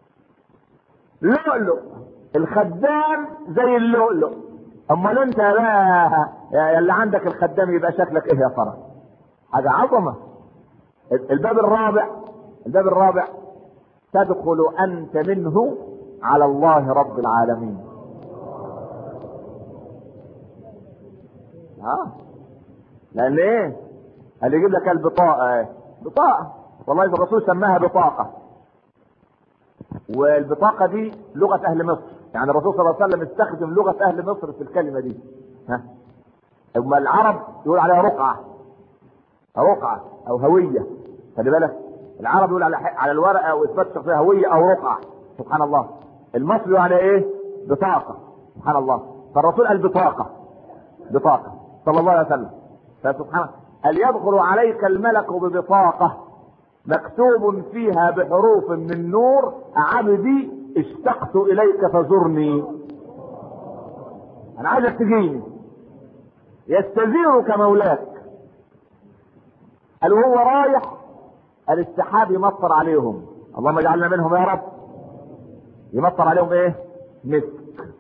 لؤلؤ الخدام زي اللؤلؤ امال انت بقى يا اللي عندك الخدام يبقى شكلك ايه يا ترى حاجه عظمه الباب الرابع الباب الرابع تدخل انت منه على الله رب العالمين اه لان ايه قال يجيب لك البطاقه ايه بطاقه والله الرسول سماها بطاقه والبطاقه دي لغه اهل مصر يعني الرسول صلى الله عليه وسلم استخدم لغه اهل مصر في الكلمه دي ها اما العرب يقول عليها رقعه رقعه او هويه خلي بالك العرب يقول على على الورقه واثبات شخصيه هويه او رقعه سبحان الله المصري على ايه بطاقه سبحان الله فالرسول قال بطاقه بطاقه صلى الله عليه وسلم فسبحان هل يدخل عليك الملك ببطاقه مكتوب فيها بحروف من نور عبدي اشتقت اليك فزرني انا عايزك تجيني يستزيرك مولاك قال وهو رايح قال السحاب يمطر عليهم اللهم اجعلنا منهم يا رب يمطر عليهم ايه مسك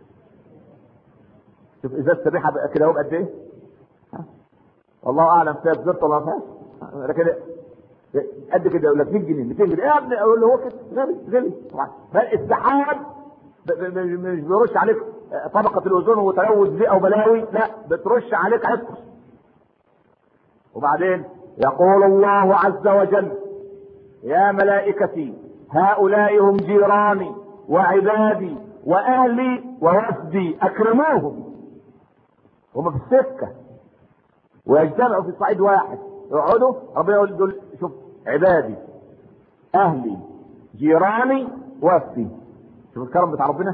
شوف ازازه الريحه بقى كده اهو قد ايه ها؟ والله اعلم فيها زرت ولا ما فيهاش لكن قد كده يقول لك 100 جنيه 200 جنيه ايه يا ابني اقول له هو كده غالي غالي طبعا فالسحاب ب- ب- مش بيرش عليك طبقه الاوزون وتلوث بيئه وبلاوي لا بترش عليك عطر وبعدين يقول الله عز وجل يا ملائكتي هؤلاء هم جيراني وعبادي واهلي ووفدي اكرموهم هم في السكه ويجتمعوا في صعيد واحد يقعدوا ربنا يقول دول شوف عبادي اهلي جيراني وفدي شوف الكرم بتاع ربنا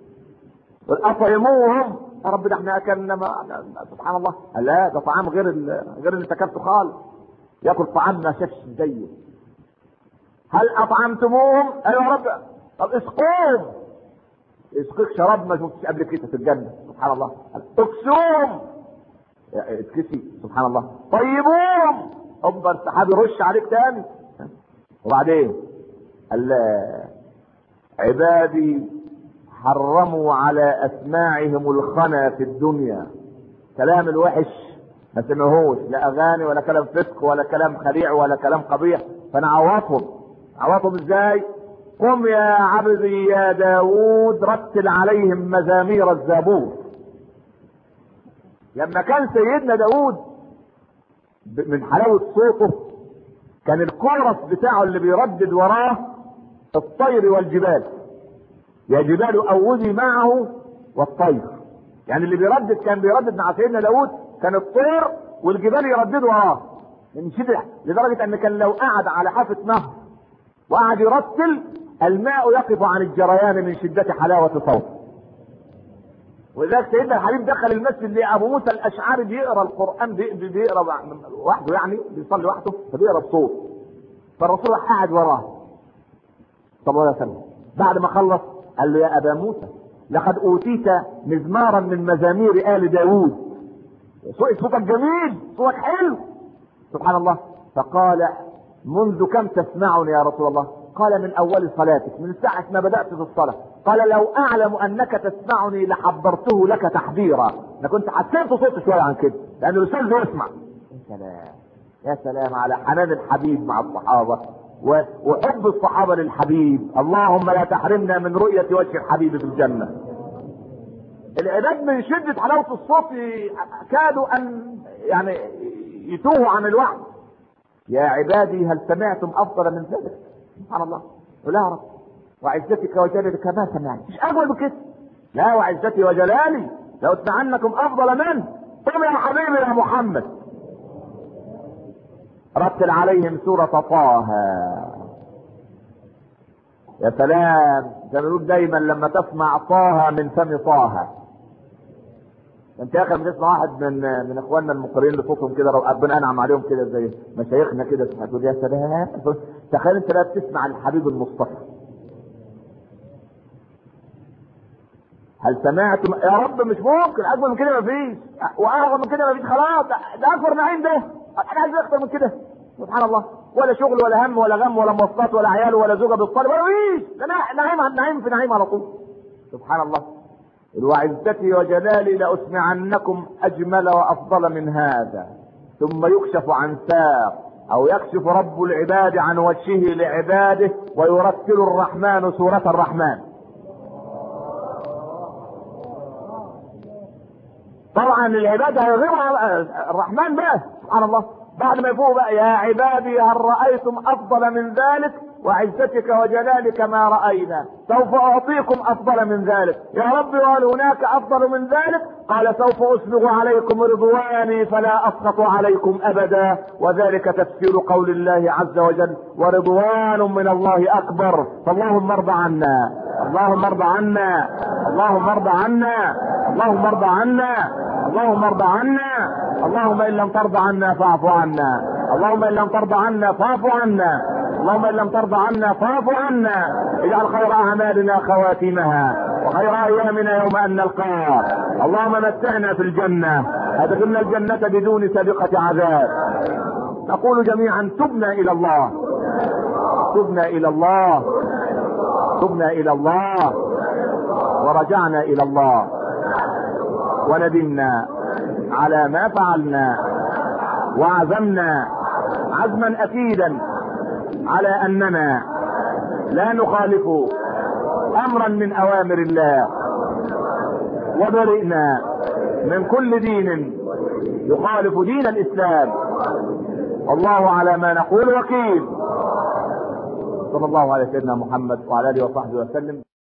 اطعموهم يا رب ده احنا اكلنا ما سبحان الله قال لا ده طعام غير ال... غير اللي اكلته خالص ياكل طعام ما شافش زيه هل اطعمتموهم؟ قالوا يا رب طب اسقوهم اسقيك شراب ما شفتش قبل كده في الجنه سبحان الله قال اكسوهم اتكسي سبحان الله طيبوهم افضل السحاب يرش عليك تاني وبعدين قال لا عبادي حرموا على اسماعهم الخنا في الدنيا كلام الوحش ما سمعوهوش لا اغاني ولا كلام فسق ولا كلام خليع ولا كلام قبيح فانا عوضهم عوضهم ازاي قم يا عبدي يا داود رتل عليهم مزامير الزبور لما كان سيدنا داود ب- من حلاوة صوته كان الكورس بتاعه اللي بيردد وراه الطير والجبال يا جبال أوبي معه والطير يعني اللي بيردد كان بيردد مع سيدنا داود كان الطير والجبال يرددوا وراه من شدة لدرجة ان كان لو قعد على حافة نهر وقعد يرتل الماء يقف عن الجريان من شدة حلاوة صوته ولذلك سيدنا الحبيب دخل المسجد لابو موسى الاشعري بيقرا القران بي- بي- بيقرا وحده يعني بيصلي وحده فبيقرا بصوت فالرسول راح قاعد وراه صلى الله عليه وسلم بعد ما خلص قال له يا ابا موسى لقد اوتيت مزمارا من مزامير ال داوود صوت- صوتك جميل صوتك حلو سبحان الله فقال منذ كم تسمعني يا رسول الله قال من اول صلاتك من ساعة ما بدأت في الصلاة قال لو اعلم انك تسمعني لحضرته لك تحضيرا انا كنت حسنت صوتي شوية عن كده لان الاستاذ بيسمع يا سلام يا سلام على حنان الحبيب مع الصحابة و- وحب الصحابة للحبيب اللهم لا تحرمنا من رؤية وجه الحبيب في الجنة العباد من شدة حلاوة الصوت ي- كادوا ان يعني يتوهوا عن الوعي يا عبادي هل سمعتم افضل من ذلك سبحان الله لا يا رب وعزتك وجلالك ما سمعت مش اجمل من كده لا وعزتي وجلالي لو عنكم افضل منه قم يا حبيبي يا محمد رتل عليهم سورة طه يا سلام زي ما بنقول دايما لما تسمع طه من فم طه انت يا اخي لما تسمع واحد من من اخواننا المقرين لصوتهم كده لو ربنا انعم عليهم كده زي مشايخنا كده تقول يا سلام تخيل انت لا بتسمع الحبيب المصطفى هل سمعتم يا رب مش ممكن اكبر من كده مفيش واعظم من كده مفيش خلاص ده, ده اكبر نعيم ده انا عايز اكتر من كده سبحان الله ولا شغل ولا هم ولا غم ولا مواصلات ولا عيال ولا زوجه بتصلي ولا مفيش ده نعيم نعيم في نعيم على طول سبحان الله وعزتي وجلالي لأسمعنكم أجمل وأفضل من هذا ثم يكشف عن ساق أو يكشف رب العباد عن وجهه لعباده ويرتل الرحمن سورة الرحمن طبعا العباد هيغيرها الرحمن بقى سبحان الله بعد ما يفوقوا بقى يا عبادي هل رأيتم أفضل من ذلك وعزتك وجلالك ما رأينا سوف أعطيكم أفضل من ذلك يا رب وهل هناك أفضل من ذلك قال سوف أسبغ عليكم رضواني فلا أسقط عليكم أبدا وذلك تفسير قول الله عز وجل ورضوان من الله أكبر فاللهم ارض عنا اللهم ارض عنا اللهم ارض عنا اللهم ارض عنا اللهم ارض عنا اللهم ان لم ترضى عنا فاعف عنا اللهم ان لم ترضى عنا فاعف عنا اللهم ان لم ترضى عنا فاعف عنا اجعل خير اعمالنا خواتمها وخير ايامنا يوم ان نلقاك اللهم متعنا في الجنه ادخلنا الجنه بدون سابقه عذاب نقول جميعا تبنا الى الله تبنا الى الله تبنا الى الله ورجعنا الى الله وندمنا على ما فعلنا وعزمنا عزما اكيدا على اننا لا نخالف امرا من اوامر الله وبرئنا من كل دين يخالف دين الاسلام والله على ما نقول وكيل صلى الله على سيدنا محمد وعلى اله وصحبه وسلم